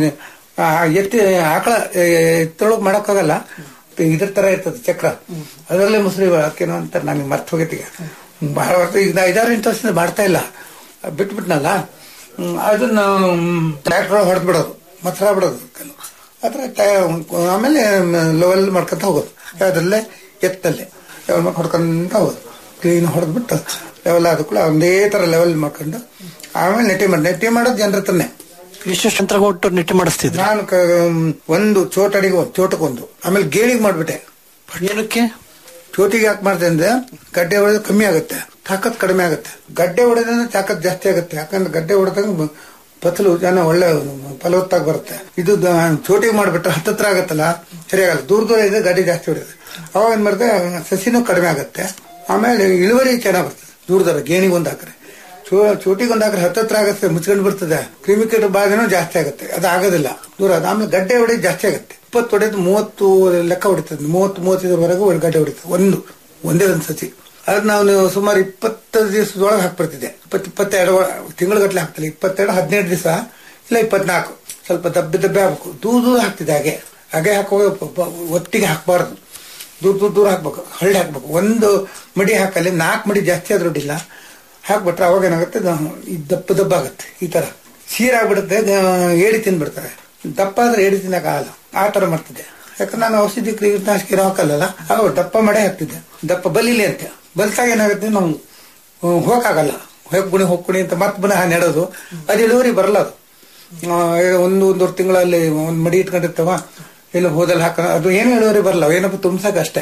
ಆ, ಎತ್ತಿ ಆಕಳ ಎತ್ತೊಳಗೆ ಮಾಡೋಕ್ಕಾಗಲ್ಲ ಇದ್ರ ತರ ಇರ್ತದೆ ಚಕ್ರ ಅದರಲ್ಲೇ ಮುಸುರಿ ಹಾಕೇನೋ ಅಂತ ನನಗೆ ಮರ್ತು ಹೋಗೈತಿ ಈಗ ಬಹಳ ವರ್ಷ ಈಗ ನಾ ಐದಾರು ಎಂಟು ವರ್ಷದಿಂದ ಮಾಡ್ತಾ ಇಲ್ಲ ಬಿಟ್ಬಿಟ್ನಲ್ಲ ಹ್ಮ್, ಅದನ್ನ ಟ್ರ್ಯಾಕ್ಟರ್ ಹೊಡೆದ್ ಬಿಡೋದು ಮತ್ರ ಬಿಡೋದು ಅದ್ರ ಟೈ- ಆಮೇಲೆ ಲೆವೆಲ್ ಮಾಡ್ಕೊಂತ ಹೋಗೋದು ಯಾವ್ದ್ರಲ್ಲೇ ಎತ್ತಲ್ಲೇ ಲೆವೆಲ್ ಮಾಡಿ ಹೊಡ್ಕೊಂತ ಹೋಗೋದು ಕ್ಲೀನ್ ಹೊಡೆದ್ಬಿಟ್ಟು ಲೆವೆಲ್ ಆದ ಕೂಡ ಒಂದೇ ತರ ಲೆವೆಲ್ ಮಾಡ್ಕೊಂಡು ಆಮೇಲೆ ನೆಟ್ಟಿ ಮಾಡಿ ನೆಟ್ಟಿ ಮಾಡೋದು ಜನರ ಹತ್ರನೇ ಎಷ್ಟು ಯಂತ್ರ ಕೊಟ್ಟು ನೆಟ್ಟಿ ಮಾಡಿಸ್ತಿದ್ರಿ ನಾನು ಕ- ಒಂದು ಚೋಟಡಿಗೆ ಒಂದು ಚೋಟಕ್ಕೊಂದು ಆಮೇಲೆ ಗೇಣಿಗೆ ಮಾಡ್ಬಿಟ್ಟೆ ಏನಕ್ಕೆ ಚೋಟಿಗೆ ಯಾಕೆ ಮಾಡ್ದೆ ಅಂದ್ರೆ ಗಡ್ಡೆ ಹೊಡೆದ್ರೆ ಕಮ್ಮಿ ಆಗುತ್ತೆ ತಾಕತ್ ಕಡಿಮೆ ಆಗುತ್ತೆ ಗಡ್ಡೆ ಹೊಡೆದ್ರೆ ತಾಕತ್ ಜಾಸ್ತಿ ಆಗುತ್ತೆ ಯಾಕಂದ್ರೆ ಗಡ್ಡೆ ಹೊಡೆದಂಗ ಫಸಲು ಜನ ಒಳ್ಳೆ ಫಲವತ್ತಾಗಿ ಬರುತ್ತೆ ಇದು ದ- ಚೋಟಿಗೆ ಮಾಡ್ಬಿಟ್ರೆ ಹತ್ತತ್ರ ಆಗತ್ತಲ್ಲ ಸರಿಯಾಗಲ್ಲ ದೂರ ದೂರ ಇದೆ ಗಡ್ಡೆ ಜಾಸ್ತಿ ಹೊಡೆಯುತ್ತೆ ಅವಾಗ ಏನ್ ಮಾಡಿದೆ ಸಸಿನೂ ಕಡಿಮೆ ಆಗುತ್ತೆ ಆಮೇಲೆ ಇಳುವರಿ ಚೆನ್ನಾಗಿ ಬರ್ತದೆ ದೂರ ದೂರ ಗೇಣಿಗೆ ಒಂದು ಹಾಕ್ರೆ ಚೋ ಚೋಟಿಗೆ ಒಂದು ಹಾಕ್ರೆ ಹತ್ತತ್ರ ಆಗುತ್ತೆ ಮುಚ್ಕೊಂಡು ಬರ್ತದೆ ಕ್ರಿಮಿಕೀಟ ಬಾಧೆನೂ ಜಾಸ್ತಿ ಆಗುತ್ತೆ ಅದು ಆಗೋದಿಲ್ಲ ದೂರ ಅದು ಆಮೇಲೆ ಗಡ್ಡೆ ಹೊಡೆಯೋದು ಜಾಸ್ತಿ ಆಗುತ್ತೆ ಇಪ್ಪತ್ತು ಹೊಡೆದು ಮೂವತ್ತು ಲೆಕ್ಕ ಹೊಡಿತದೆ ಮೂವತ್ತು ಮೂವತ್ತೈದರವರೆಗೂ ಒಂದು ಗಡ್ಡೆ ಹೊಡಿತದೆ ಒಂದು ಒಂದೇ ಒಂದು ಸಸಿ ಅದು ನಾವು ನೀವು ಸುಮಾರು ಇಪ್ಪತ್ತು ದಿವಸದೊಳಗೆ ಹಾಕ್ಬಿಡ್ತಿದ್ದೆ ಇಪ್ಪತ್ತು ಇಪ್ಪತ್ತೆರಡು ತಿಂಗಳಗಟ್ಟಲೆ ಹಾಕ್ತಿಲ್ಲ ಇಪ್ಪತ್ತೆರಡು ಹದಿನೆಂಟು ದಿವಸ ಇಲ್ಲ ಇಪ್ಪತ್ನಾಲ್ಕು ಸ್ವಲ್ಪ ದಬ್ಬೆ ದಬ್ಬೆ ಹಾಕ್ಬೇಕು ದೂರ ದೂರ ಹಾಕ್ತಿದ್ದೆ ಹಾಗೆ ಹಾಗೆ ಹಾಕುವಾಗ ಪ- ಪ- ಒಟ್ಟಿಗೆ ಹಾಕಬಾರ್ದು ದೂರ ದೂರ ದೂರ ಹಾಕ್ಬೇಕು ಹಳ್ಳಿ ಹಾಕ್ಬೇಕು ಒಂದು ಮಡಿ ಹಾಕಲ್ಲಿ ನಾಲ್ಕು ಮಡಿ ಜಾಸ್ತಿ ಆದ್ರೂ ಅಡ್ಡಿಲ್ಲ ಹಾಕ್ಬಿಟ್ರೆ ಅವಾಗ ಏನಾಗುತ್ತೆ ಅದು ಈ ದಪ್ಪ ದಪ್ಪ ಆಗುತ್ತೆ ಈ ತರ ಸೀರಾಗ್ಬಿಡುತ್ತೆ ಗ- ಏಡಿ ತಿನ್ಬಿಡ್ತಾರೆ ದಪ್ಪ ಆದ್ರೆ ಏಡಿ ತಿನ್ನಕ್ಕಾಗಲ್ಲ ಆ ತರ ಮಾಡ್ತಿದ್ದೆ ಯಾಕಂದ್ರೆ ನಾನು ಔಷಧಿ ಕೀಟನಾಶಕ ಇರೋ ಹಾಕಲ್ಲ ಅವಾಗ ದಪ್ಪ ಮಾಡೇ ಹಾಕ್ತಿದ್ದೆ ದಪ್ಪ ಬಲಿಲಿ ಅಂತ ಬಲ್ತಾಗ ಏನಾಗುತ್ತೆ ನಾವು ಹ್ಮ್, ಹೋಗಕ್ಕಾಗಲ್ಲ ಹೋಗ್ಬಿಣಿ ಹೋಗ್ಬಿಣಿ ಅಂತ ಮತ್ತೆ ಪುನಃ ನೆಡೋದು ಅದು ಇಳುವರಿ ಬರಲ್ಲ ಅದು ಆ, ಒಂದು ಒಂದೂವರೆ ತಿಂಗಳಲ್ಲಿ ಒಂದು ಮಡಿ ಇಟ್ಕೊಂಡಿರ್ತಾವ ಇಲ್ಲ ಹೋದಲ್ಲಿ ಹಾಕ ಅದು ಏನು ಇಳುವರಿ ಬರಲ್ಲ ಏನಪ್ಪ ತುಂಬ್ಸಕ್ ಅಷ್ಟೇ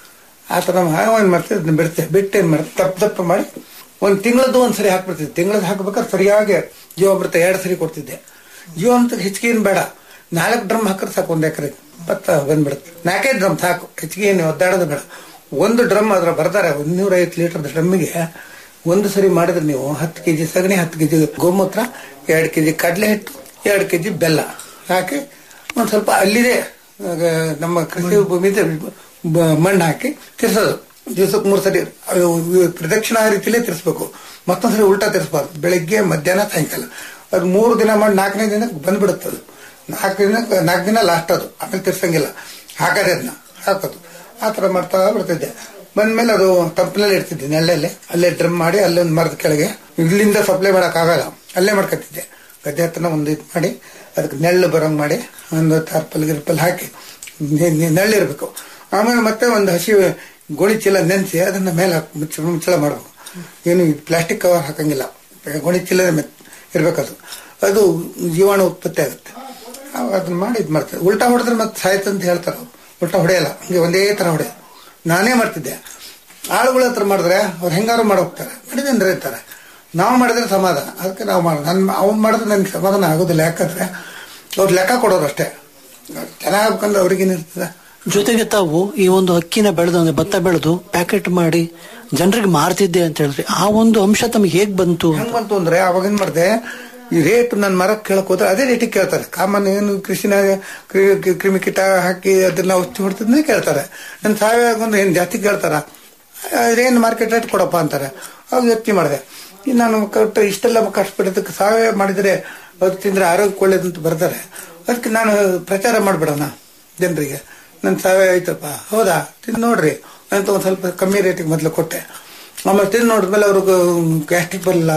ಆ ಥರ ಏನ್ ಮಾಡ್ತೀವಿ ಅದನ್ನ ಬಿಡ್ತೇವೆ ಬಿಟ್ಟು ಏನ್ ಮಾಡ್ತೀವಿ ತಪ್ಪು ತಪ್ಪು ಮಾಡಿ ಒಂದು ತಿಂಗಳದ್ದು ಒಂದು ಸರಿ ಹಾಕ್ಬಿಡ್ತಿದ್ದೆ ತಿಂಗಳದ್ದು ಹಾಕ್ಬೇಕಾದ್ರೆ ಸರಿಯಾಗಿ ಜೀವಾಮೃತ ಎರಡು ಸರಿ ಕೊಡ್ತಿದ್ದೆ ಜೀವಾಮೃತ ಹೆಚ್ಚಿಗೆ ಏನು ಬೇಡ ನಾಲ್ಕು ಡ್ರಮ್ ಹಾಕಿದ್ರೆ ಸಾಕು ಒಂದು ಎಕರೆ ಭತ್ತ ಬಂದ್ಬಿಡುತ್ತೆ ನಾಲ್ಕೈದು ಡ್ರಮ್ ಸಾಕು ಹೆಚ್ಚಿಗೆ ಏನು ಒದ್ದಾಡೋದು ಬೇಡ ಒಂದು ಡ್ರಮ್ ಅದ್ರ ಬರ್ತಾರೆ ಒಂದೂರ ಐವತ್ತು ಲೀಟರ್ ಡ್ರಮ್ಮಿಗೆ ಒಂದು ಸರಿ ಮಾಡಿದ್ರೆ ನೀವು ಹತ್ತು ಕೆಜಿ ಸಗಣಿ ಹತ್ತು ಕೆಜಿ ಗೋಮೂತ್ರ ಎರಡು ಕೆಜಿ ಕಡಲೆ ಹಿಟ್ಟು ಎರಡು ಕೆಜಿ ಬೆಲ್ಲ ಹಾಕಿ ಒಂದು ಸ್ವಲ್ಪ ಅಲ್ಲಿದೆ ಆಗ ನಮ್ಮ ಕೃಷಿ ಭೂಮಿ ಇದೆ, ಬ- ಮಣ್ಣು ಹಾಕಿ ತಿರ್ಸೋದು ದಿವಸಕ್ಕೆ ಮೂರು ಸರಿ ಅದು ಪ್ರದಕ್ಷಿಣಾ ರೀತಿಲೇ ತಿರ್ಸ್ಬೇಕು ಮತ್ತೊಂದ್ಸರಿ ಉಲ್ಟಾ ತಿರ್ಸ್ಬಾರ್ದು ಬೆಳಿಗ್ಗೆ ಮಧ್ಯಾಹ್ನ ಸಾಯಂಕಾಲ ಅದು ಮೂರು ದಿನ ಮಾಡಿ ನಾಲ್ಕನೇ ದಿನ ಬಂದ್ಬಿಡುತ್ತೆ ಅದು ನಾಲ್ಕು ದಿನ ನಾಲ್ಕು ದಿನ ಲಾಸ್ಟ್ ಅದು ಆಮೇಲೆ ತಿರ್ಸಂಗಿಲ್ಲ ಹಾಕೋದೇ ಅದನ್ನ ಹಾಕೋದು ಆ ಥರ ಮಾಡ್ತಾ ಬರ್ತಿದ್ದೆ ಬಂದ್ಮೇಲೆ ಅದು ತಂಪಿನಲ್ಲಿ ಇಡ್ತಿದ್ದೆ ನೆಳ್ಳಲ್ಲಿ ಅಲ್ಲೇ ಡ್ರಮ್ ಮಾಡಿ ಅಲ್ಲೊಂದು ಮರದ ಕೆಳಗೆ ಇಲ್ಲಿಂದ ಸಪ್ಲೈ ಆಗಲ್ಲ ಅಲ್ಲೇ ಮಾಡ್ಕೊತಿದ್ದೆ ಗದ್ದೆ ಹತ್ರನ ಒಂದು ಇದು ಮಾಡಿ ಅದಕ್ಕೆ ನೆಳ್ಳು ಬರೋಂಗ್ ಮಾಡಿ ಒಂದು ತಾರ್ಪಲ್ ಗಿರ್ಪಲ್ ಹಾಕಿ ನೆ- ನೆ- ನೆಳ್ಳಿರ್ಬೇಕು ಆಮೇಲೆ ಮತ್ತೆ ಒಂದು ಹಸಿ ಗೋಣಿ ಚೀಲ ನೆನೆಸಿ ಅದನ್ನ ಮೇಲೆ ಹಾಕ್- ಮುಚ್ಚ ಮುಚ್ಚಳ ಮಾಡಬೇಕು ಏನು ಪ್ಲಾಸ್ಟಿಕ್ ಕವರ್ ಹಾಕಂಗಿಲ್ಲ ಗೋಣಿ ಚೀಲ ಇರ್ಬೇಕದು ಅದು ಜೀವಾಣು ಉತ್ಪತ್ತಿ ಆಗುತ್ತೆ ಅವಾಗ ಅದನ್ನ ಮಾಡಿ ಇದು ಮಾಡ್ತಾರೆ ಉಲ್ಟಾ ಹೊಡೆದ್ರೆ ಮತ್ತೆ ಸಾಯ್ತು ಅಂತ ಹೇಳ್ತಾರೆ ಅವ್ರು. ಉಲ್ಟಾ ಹೊಡೆಯಲ್ಲ ಹಂಗೆ ಒಂದೇ ತರ ಹೊಡೆಯೋದು ನಾನೇ ಮಾಡ್ತಿದ್ದೆ ಆಳುಗಳ ಹತ್ರ ಮಾಡಿದ್ರೆ ಅವ್ರು ಹೆಂಗಾರು ಮಾಡಿ ಹೋಗ್ತಾರೆ ಮಾಡಿದ್ರೆ ಇರ್ತಾರೆ ನಾವು ಮಾಡಿದ್ರೆ ಸಮಾಧಾನ ಅದಕ್ಕೆ ನಾವು ಮಾಡ ನನ್ ಅವ್ನು ಮಾಡಿದ್ರೆ ನನಗೆ ಸಮಾಧಾನ ಆಗೋದಿಲ್ಲ ಯಾಕಂದ್ರೆ ಅವ್ರು ಲೆಕ್ಕ ಕೊಡೋರು ಅಷ್ಟೇ ಚೆನ್ನಾಗ್ಬೇಕಂದ್ರೆ ಅವ್ರಿಗೇನಿರ್ತದೆ ಜೊತೆಗೆ ತಾವು ಈ ಒಂದು ಅಕ್ಕಿನ ಬೆಳೆದು ಅಂದ್ರೆ ಭತ್ತ ಬೆಳೆದು ಪ್ಯಾಕೆಟ್ ಮಾಡಿ ಜನರಿಗೆ ಮಾರ್ತಿದ್ದೆ ಅಂತ ಹೇಳಿದ್ರಿ ಆ ಒಂದು ಅಂಶ ತಮಗೆ ಹೇಗ್ ಬಂತು ಹೆಂಗ್ ಬಂತು ಅಂದ್ರೆ ಅವಾಗ ಏನ್ ಮಾಡಿದೆ ಈ ರೇಟ್ ನನ್ನ ಮರಕ್ಕೆ ಕೇಳಕ್ ಹೋದ್ರೆ ಅದೇ ರೇಟಿಗೆ ಕೇಳ್ತಾರೆ ಕಾಮನ್ ಏನು ಕೃಷಿನ ಕ್ರಿ- ಕ್ರಿ- ಕ್ರಿಮಿಕೀಟ ಹಾಕಿ ಅದನ್ನ ಔಷಧಿ ಹೊಡ್ತಿದ್ನೇ ಕೇಳ್ತಾರೆ ನನ್ನ ಸಾವಯವ ಒಂದು ಏನ್ ಜಾಸ್ತಿ ಕೇಳ್ತಾರ ಅದೇನು ಮಾರ್ಕೆಟ್ ರೇಟ್ ಕೊಡಪ್ಪ ಅಂತಾರೆ ಅವಾಗ ಯೋಚನೆ ಮಾಡಿದೆ ಈ ನಾನು ಕರೆಕ್ಟ್ ಇಷ್ಟೆಲ್ಲ ಕಷ್ಟಪಡೋದಕ್ಕೆ ಸಾವಯವ ಮಾಡಿದ್ರೆ ಅದು ತಿಂದ್ರೆ ಆರೋಗ್ಯಕ್ಕೆ ಒಳ್ಳೇದಂತ ಬರ್ತಾರೆ ಅದಕ್ಕೆ ನಾನು ಪ್ರಚಾರ ಮಾಡ್ಬಿಡೋಣ ಜನರಿಗೆ ನನ್ನ ಸಾವಯವ ಐತಪ್ಪ ಹೌದಾ ತಿಂದು ನೋಡ್ರಿ ಅಂತ ಒಂದು ಸ್ವಲ್ಪ ಕಮ್ಮಿ ರೇಟಿಗೆ ಮೊದಲು ಕೊಟ್ಟೆ ಆಮೇಲೆ ತಿಂದು ನೋಡಿದ್ಮೇಲೆ ಅವ್ರಿಗೆ ಗ್ಯಾಸ್ಟ್ರಿಕ್ ಬರಲಿಲ್ಲ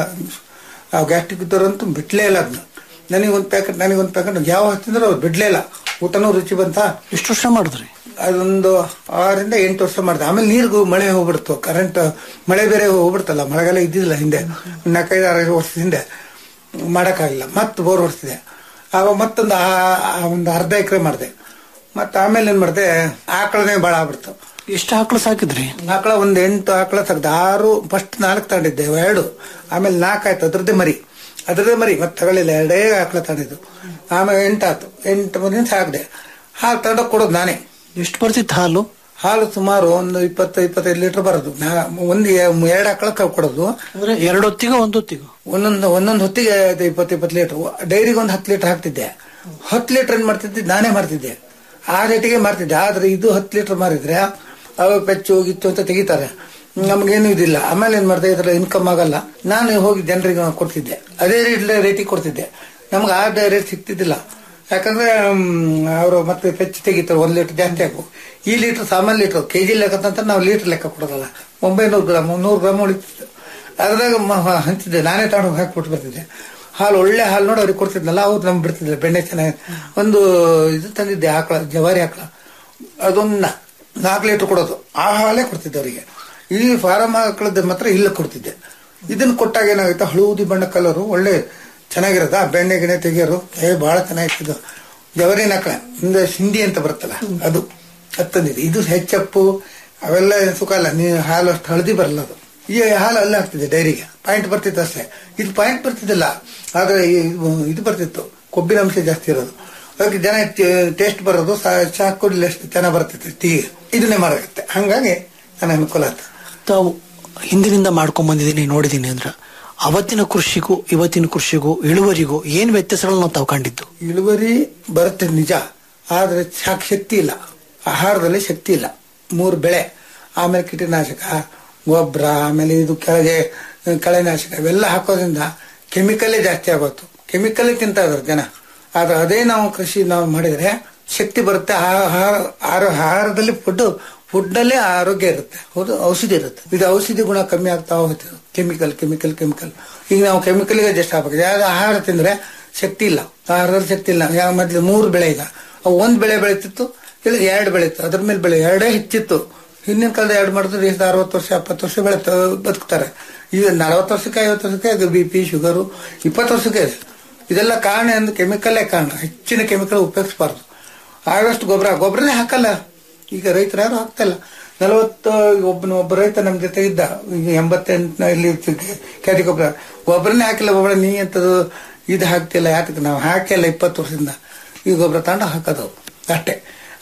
ಆ ಗ್ಯಾಸ್ಟ್ರಿಕ್ ಇದ್ದವ್ರಂತೂ ಬಿಡ್ಲೇ ಇಲ್ಲ ಅದನ್ನ ನನಗೊಂದು ಪ್ಯಾಕೆಟ್ ನನಗೊಂದು ಪ್ಯಾಕೆಟ್ ಯಾವ ತಿಂದ್ರೆ ಅವ್ರು ಬಿಡ್ಲೇ ಇಲ್ಲ ಊಟನೂ ರುಚಿ ಬಂತ ಎಷ್ಟು ವರ್ಷ ಮಾಡಿದ್ರಿ ಅದೊಂದು ಆರರಿಂದ ಎಂಟು ವರ್ಷ ಮಾಡಿದೆ ಆಮೇಲೆ ನೀರಿಗೂ ಮಳೆ ಹೋಗ್ಬಿಡ್ತು ಕರೆಂಟ್ ಮಳೆ ಬೇರೆ ಹೋಗ್ಬಿಡ್ತಲ್ಲ ಮಳೆಗಾಲ ಇದ್ದಿದ್ದಿಲ್ಲ ಹಿಂದೆ ನಾಲ್ಕೈದು ಆರು ವರ್ಷದ ಹಿಂದೆ ಮಾಡೋಕ್ಕಾಗಿಲ್ಲ ಮತ್ತೆ ಬೋರ್ ಹೊಡ್ತಿದೆ ಆವಾಗ ಮತ್ತೊಂದು ಆ- ಆ ಒಂದು ಅರ್ಧ ಎಕರೆ ಮಾಡಿದೆ ಮತ್ತೆ ಆಮೇಲೆ ಏನ್ ಮಾಡಿದೆ ಆಕಳನೇ ಭಾಳ ಆಗ್ಬಿಡ್ತು ಎಷ್ಟು ಆಕಳು ಸಾಕಿದ್ರಿ ಆಕಳ ಒಂದ್ ಎಂಟು ಆಕಳ ತೆಗ್ದು ಆರು ಫಸ್ಟ್ ನಾಲ್ಕು ತಗೊಂಡಿದ್ದೆ ಎರಡು ಆಮೇಲೆ ನಾಲ್ಕು ಆಯ್ತು ಅದ್ರದ್ದೇ ಮರಿ ಅದ್ರದ್ದೇ ಮರಿ ಮತ್ತೆ ತಗೊಳ್ಳಿಲ್ಲ ಎರಡೇ ಆಕಳ ತಗೊಂಡಿದ್ದು ಆಮೇಲೆ ಎಂಟಾಯ್ತು ಎಂಟು ಮರಿ ಸಾಕ್ದೆ ಹಾಲು ತಗೊಂಡೋಗಿ ಕೊಡೋದು ನಾನೇ ಎಷ್ಟು ಬರ್ತಿತ್ತು ಹಾಲು ಹಾಲು ಸುಮಾರು ಒಂದು ಇಪ್ಪತ್ತು ಇಪ್ಪತ್ತೈದು ಲೀಟರ್ ಬರೋದು ನಾ- ಒಂದು ಎ- ಎರಡು ಆಕಳ ಕ- ಕೊಡೋದು ಅಂದ್ರೆ ಎರಡು ಹೊತ್ತಿಗೆ ಒಂದು ಹೊತ್ತಿಗೆ ಒಂದೊಂದು ಒಂದೊಂದು ಹೊತ್ತಿಗೆ ಅದು ಇಪ್ಪತ್ತು ಇಪ್ಪತ್ತು ಲೀಟರ್ ಡೈರಿಗೆ ಒಂದು ಹತ್ತು ಲೀಟರ್ ಹಾಕ್ತಿದ್ದೆ ಹತ್ತು ಲೀಟರ್ ಏನ್ ಮಾಡ್ತಿದ್ದೆ ನಾನೇ ಮಾಡ್ತಿದ್ದೆ ಆ ರೇಟಿಗೆ ಮಾರ್ತಿದ್ದೆ ಆದ್ರೆ ಇದು ಹತ್ತು ಲೀಟರ್ ಮಾರಿದ್ರೆ ಅವಾಗ ಪೆಚ್ಚು ಗಿಚ್ಚು ಅಂತ ತೆಗಿತಾರೆ ನಮಗೇನು ಇದಿಲ್ಲ ಆಮೇಲೆ ಏನ್ ಮಾಡ್ದೆ ಇದ್ರ ಇನ್ಕಮ್ ಆಗಲ್ಲ ನಾನು ಹೋಗಿ ಜನರಿಗೆ ಕೊಡ್ತಿದ್ದೆ ಅದೇ ರೇಟ್ ರೇಟಿಗೆ ಕೊಡ್ತಿದ್ದೆ ನಮ್ಗೆ ಆ ರೇಟ್ ಸಿಗ್ತಿದ್ದಿಲ್ಲ ಯಾಕಂದ್ರೆ ಅವರು ಮತ್ತೆ ಪೆಚ್ಚು ತೆಗಿತಾರೆ ಒಂದ್ ಲೀಟರ್ ಜಾಸ್ತಿ ಹಾಕು ಈ ಲೀಟರ್ ಸಾಮಾನ್ಯ ಲೀಟರ್ ಕೆಜಿ ಲೆಕ್ಕ ನಾವು ಲೀಟರ್ ಲೆಕ್ಕ ಕೊಡೋದಲ್ಲ ಒಂಬೈನೂರು ಗ್ರಾಮ್ ನೂರು ಗ್ರಾಮ್ ಉಳಿತಿತ್ತು ಅದ್ರಾಗ ಮ- ಹ- ಹಂಚಿದ್ದೆ ನಾನೇ ತಗೊಂಡು ಹಾಕ್ಬಿಟ್ಟು ಬರ್ತಿದ್ದೆ ಹಾಲು ಒಳ್ಳೆ ಹಾಲು ನೋಡಿ ಅವ್ರಿಗೆ ಕೊಡ್ತಿದ್ನಲ್ಲ ಅವ್ರು ನಮ್ಗೆ ಬಿಡ್ತಿದ್ದೆ ಬೆಣ್ಣೆ ಚೆನ್ನಾಗಿ ಒಂದು ಇದು ತಂದಿದ್ದೆ ಆಕಳ ಜವಾರಿ ಆಕಳ ಅದೊಂದು ನಾ- ನಾಲ್ಕು ಲೀಟರ್ ಕೊಡೋದು ಆ ಹಾಲೇ ಕೊಡ್ತಿದ್ದೆ ಅವರಿಗೆ ಈ ಫಾರಂ ಆಕಳದ್ದು ಮಾತ್ರ ಇಲ್ಲ ಕೊಡ್ತಿದ್ದೆ ಇದನ್ನ ಕೊಟ್ಟಾಗ ಏನಾಗುತ್ತೆ ಹಳೂದಿ ಬಣ್ಣ ಕಲರು ಒಳ್ಳೆ ಚೆನ್ನಾಗಿರೋದ ಬೆಣ್ಣೆ ಗಿಣ್ಣೆ ತೆಗಿಯೋರು ಏ ಬಹಳ ಚೆನ್ನಾಗಿತ್ತು ಜವರಿನ ಆಕಳ ಹಿಂದೆ ಸಿಂಧಿ ಅಂತ ಬರುತ್ತಲ್ಲ ಅದು ಅದು ತಂದಿದೆ ಇದು ಹೆಚ್ಚಪ್ಪು ಅವೆಲ್ಲ ಏನ್ ಸುಖ ಅಲ್ಲ ನೀ ಹಾಲು ಅಷ್ಟು ಹಳದಿ ಬರಲ್ಲ ಅದು ಈ ಹಾಲು ಅಲ್ಲೇ ಹಾಕ್ತಿದ್ದೆ ಡೈರಿಗೆ ಪಾಯಿಂಟ್ ಬರ್ತಿತ್ತು ಅಷ್ಟೇ ಇದು ಪಾಯಿಂಟ್ ಬರ್ತಿದ್ದಿಲ್ಲ ಆದ್ರೆ ಇದು ಇದು ಬರ್ತಿತ್ತು ಕೊಬ್ಬಿನ ಅಂಶ ಜಾಸ್ತಿ ಇರೋದು ಅದಕ್ಕೆ ಜನ ಟೇಸ್ಟ್ ಬರೋದು ಸಾ- ಚಹಾ ಕುಡಿಲಿ ಅಷ್ಟು ಚೆನ್ನಾಗಿ ಬರ್ತಿತ್ತು ಟೀ ಇದನ್ನೇ ಮಾರಾಗುತ್ತೆ ಹಂಗಾಗಿ ನನ್ನ ಅನುಕೂಲ ಆಯ್ತು ತಾವು ಹಿಂದಿನಿಂದ ಮಾಡ್ಕೊಂಡ್ ಬಂದಿದ್ದೀನಿ ನೋಡಿದೀನಿ ಅಂದ್ರ ಅವತ್ತಿನ ಕೃಷಿಗೂ ಇವತ್ತಿನ ಕೃಷಿಗೂ ಇಳುವರಿಗೂ ಏನ್ ವ್ಯತ್ಯಾಸಗಳನ್ನ ತಾವು ಕಂಡಿದ್ದು ಇಳುವರಿ ಬರುತ್ತೆ ನಿಜ ಆದ್ರೆ ಸಾಕ್ ಶಕ್ತಿ ಇಲ್ಲ ಆಹಾರದಲ್ಲಿ ಶಕ್ತಿ ಇಲ್ಲ ಮೂರು ಬೆಳೆ ಆಮೇಲೆ ಕೀಟನಾಶಕ ಗೊಬ್ಬರ ಆಮೇಲೆ ಇದು ಕೆಳಗೆ ಕಳೆನಾಶಕ ಇವೆಲ್ಲ ಹಾಕೋದ್ರಿಂದ ಕೆಮಿಕಲ್ಲೇ ಜಾಸ್ತಿ ಆಗೋತು ಕೆಮಿಕಲ್ಲೇ ತಿಂತಾ ಇದ್ರು ಜನ ಆದ್ರೆ ಅದೇ ನಾವು ಕೃಷಿ ನಾವು ಮಾಡಿದ್ರೆ ಶಕ್ತಿ ಬರುತ್ತೆ ಆಹಾರ ಆಹಾರ- ಆಹಾರದಲ್ಲಿ ಫುಡ್ ಫುಡ್ ನಲ್ಲೇ ಆರೋಗ್ಯ ಇರುತ್ತೆ ಹೌದು ಔಷಧಿ ಇರುತ್ತೆ ಇದು ಔಷಧಿ ಗುಣ ಕಮ್ಮಿ ಆಗ್ತಾ ಹೋಗುತ್ತೆ ಕೆಮಿಕಲ್ ಕೆಮಿಕಲ್ ಕೆಮಿಕಲ್ ಈಗ ನಾವು ಕೆಮಿಕಲ್ಗೆ ಅಡ್ಜಸ್ಟ್ ಆಗ್ಬೇಕು ಯಾವ್ದು ಆಹಾರ ತಿಂದ್ರೆ ಶಕ್ತಿ ಇಲ್ಲ ಆಹಾರದಲ್ಲಿ ಶಕ್ತಿ ಇಲ್ಲ ಯಾವ ಮೊದ್ಲು ಮೂರು ಬೆಳೆ ಈಗ ಅವು ಒಂದ್ ಬೆಳೆ ಬೆಳೀತಿತ್ತು ಇಲ್ಲ ಎರಡು ಬೆಳೀತು ಅದ್ರ ಮೇಲೆ ಬೆಳೆ ಎರಡೇ ಹೆಚ್ಚಿತ್ತು ಹಿಂದಿನ ಕಾಲದ ಎರಡು ಮಾಡಿದ್ರೆ ಎಷ್ಟು ಅರವತ್ತು ವರ್ಷ ಎಪ್ಪತ್ತು ವರ್ಷ ಬೆಳೆ ಬದುಕ್ತಾರೆ ಈಗ ನಲವತ್ತು ವರ್ಷಕ್ಕೆ ಐವತ್ತು ವರ್ಷಕ್ಕೆ ಬಿ ಪಿ ಶುಗರು ಇಪ್ಪತ್ತು ವರ್ಷಕ್ಕೆ ಇದೆ ಇದೆಲ್ಲ ಕಾರಣ ಅಂದ್ರೆ ಕೆಮಿಕಲ್ಲೇ ಕಾರಣ ಹೆಚ್ಚಿನ ಕೆಮಿಕಲ್ ಉಪಯೋಗಿಸಬಾರ್ದು ಆದಷ್ಟು ಗೊಬ್ಬರ ಗೊಬ್ಬರನೇ ಹಾಕಲ್ಲ ಈಗ ರೈತರು ಯಾರು ಹಾಕ್ತಲ್ಲ ನಲವತ್ತು ಒಬ್ಬನ ಒಬ್ಬ ರೈತ ನಮ್ಮ ಜೊತೆ ಇದ್ದ ಈಗ ಎಂಬತ್ತೆಂಟನ ಇಲ್ಲಿ ಕ್ಯಾಟಿ ಗೊಬ್ಬರ ಗೊಬ್ಬರನೇ ಹಾಕಿಲ್ಲ ಗೊಬ್ಬರ ನೀ ಅಂತದು ಇದು ಹಾಕ್ತಿಲ್ಲ ಯಾತಕ್ಕೆ ನಾವು ಹಾಕಿಲ್ಲ ಇಪ್ಪತ್ತು ವರ್ಷದಿಂದ ಈ ಗೊಬ್ಬರ ತಗೊಂಡು ಹಾಕೋದು ಅಷ್ಟೇ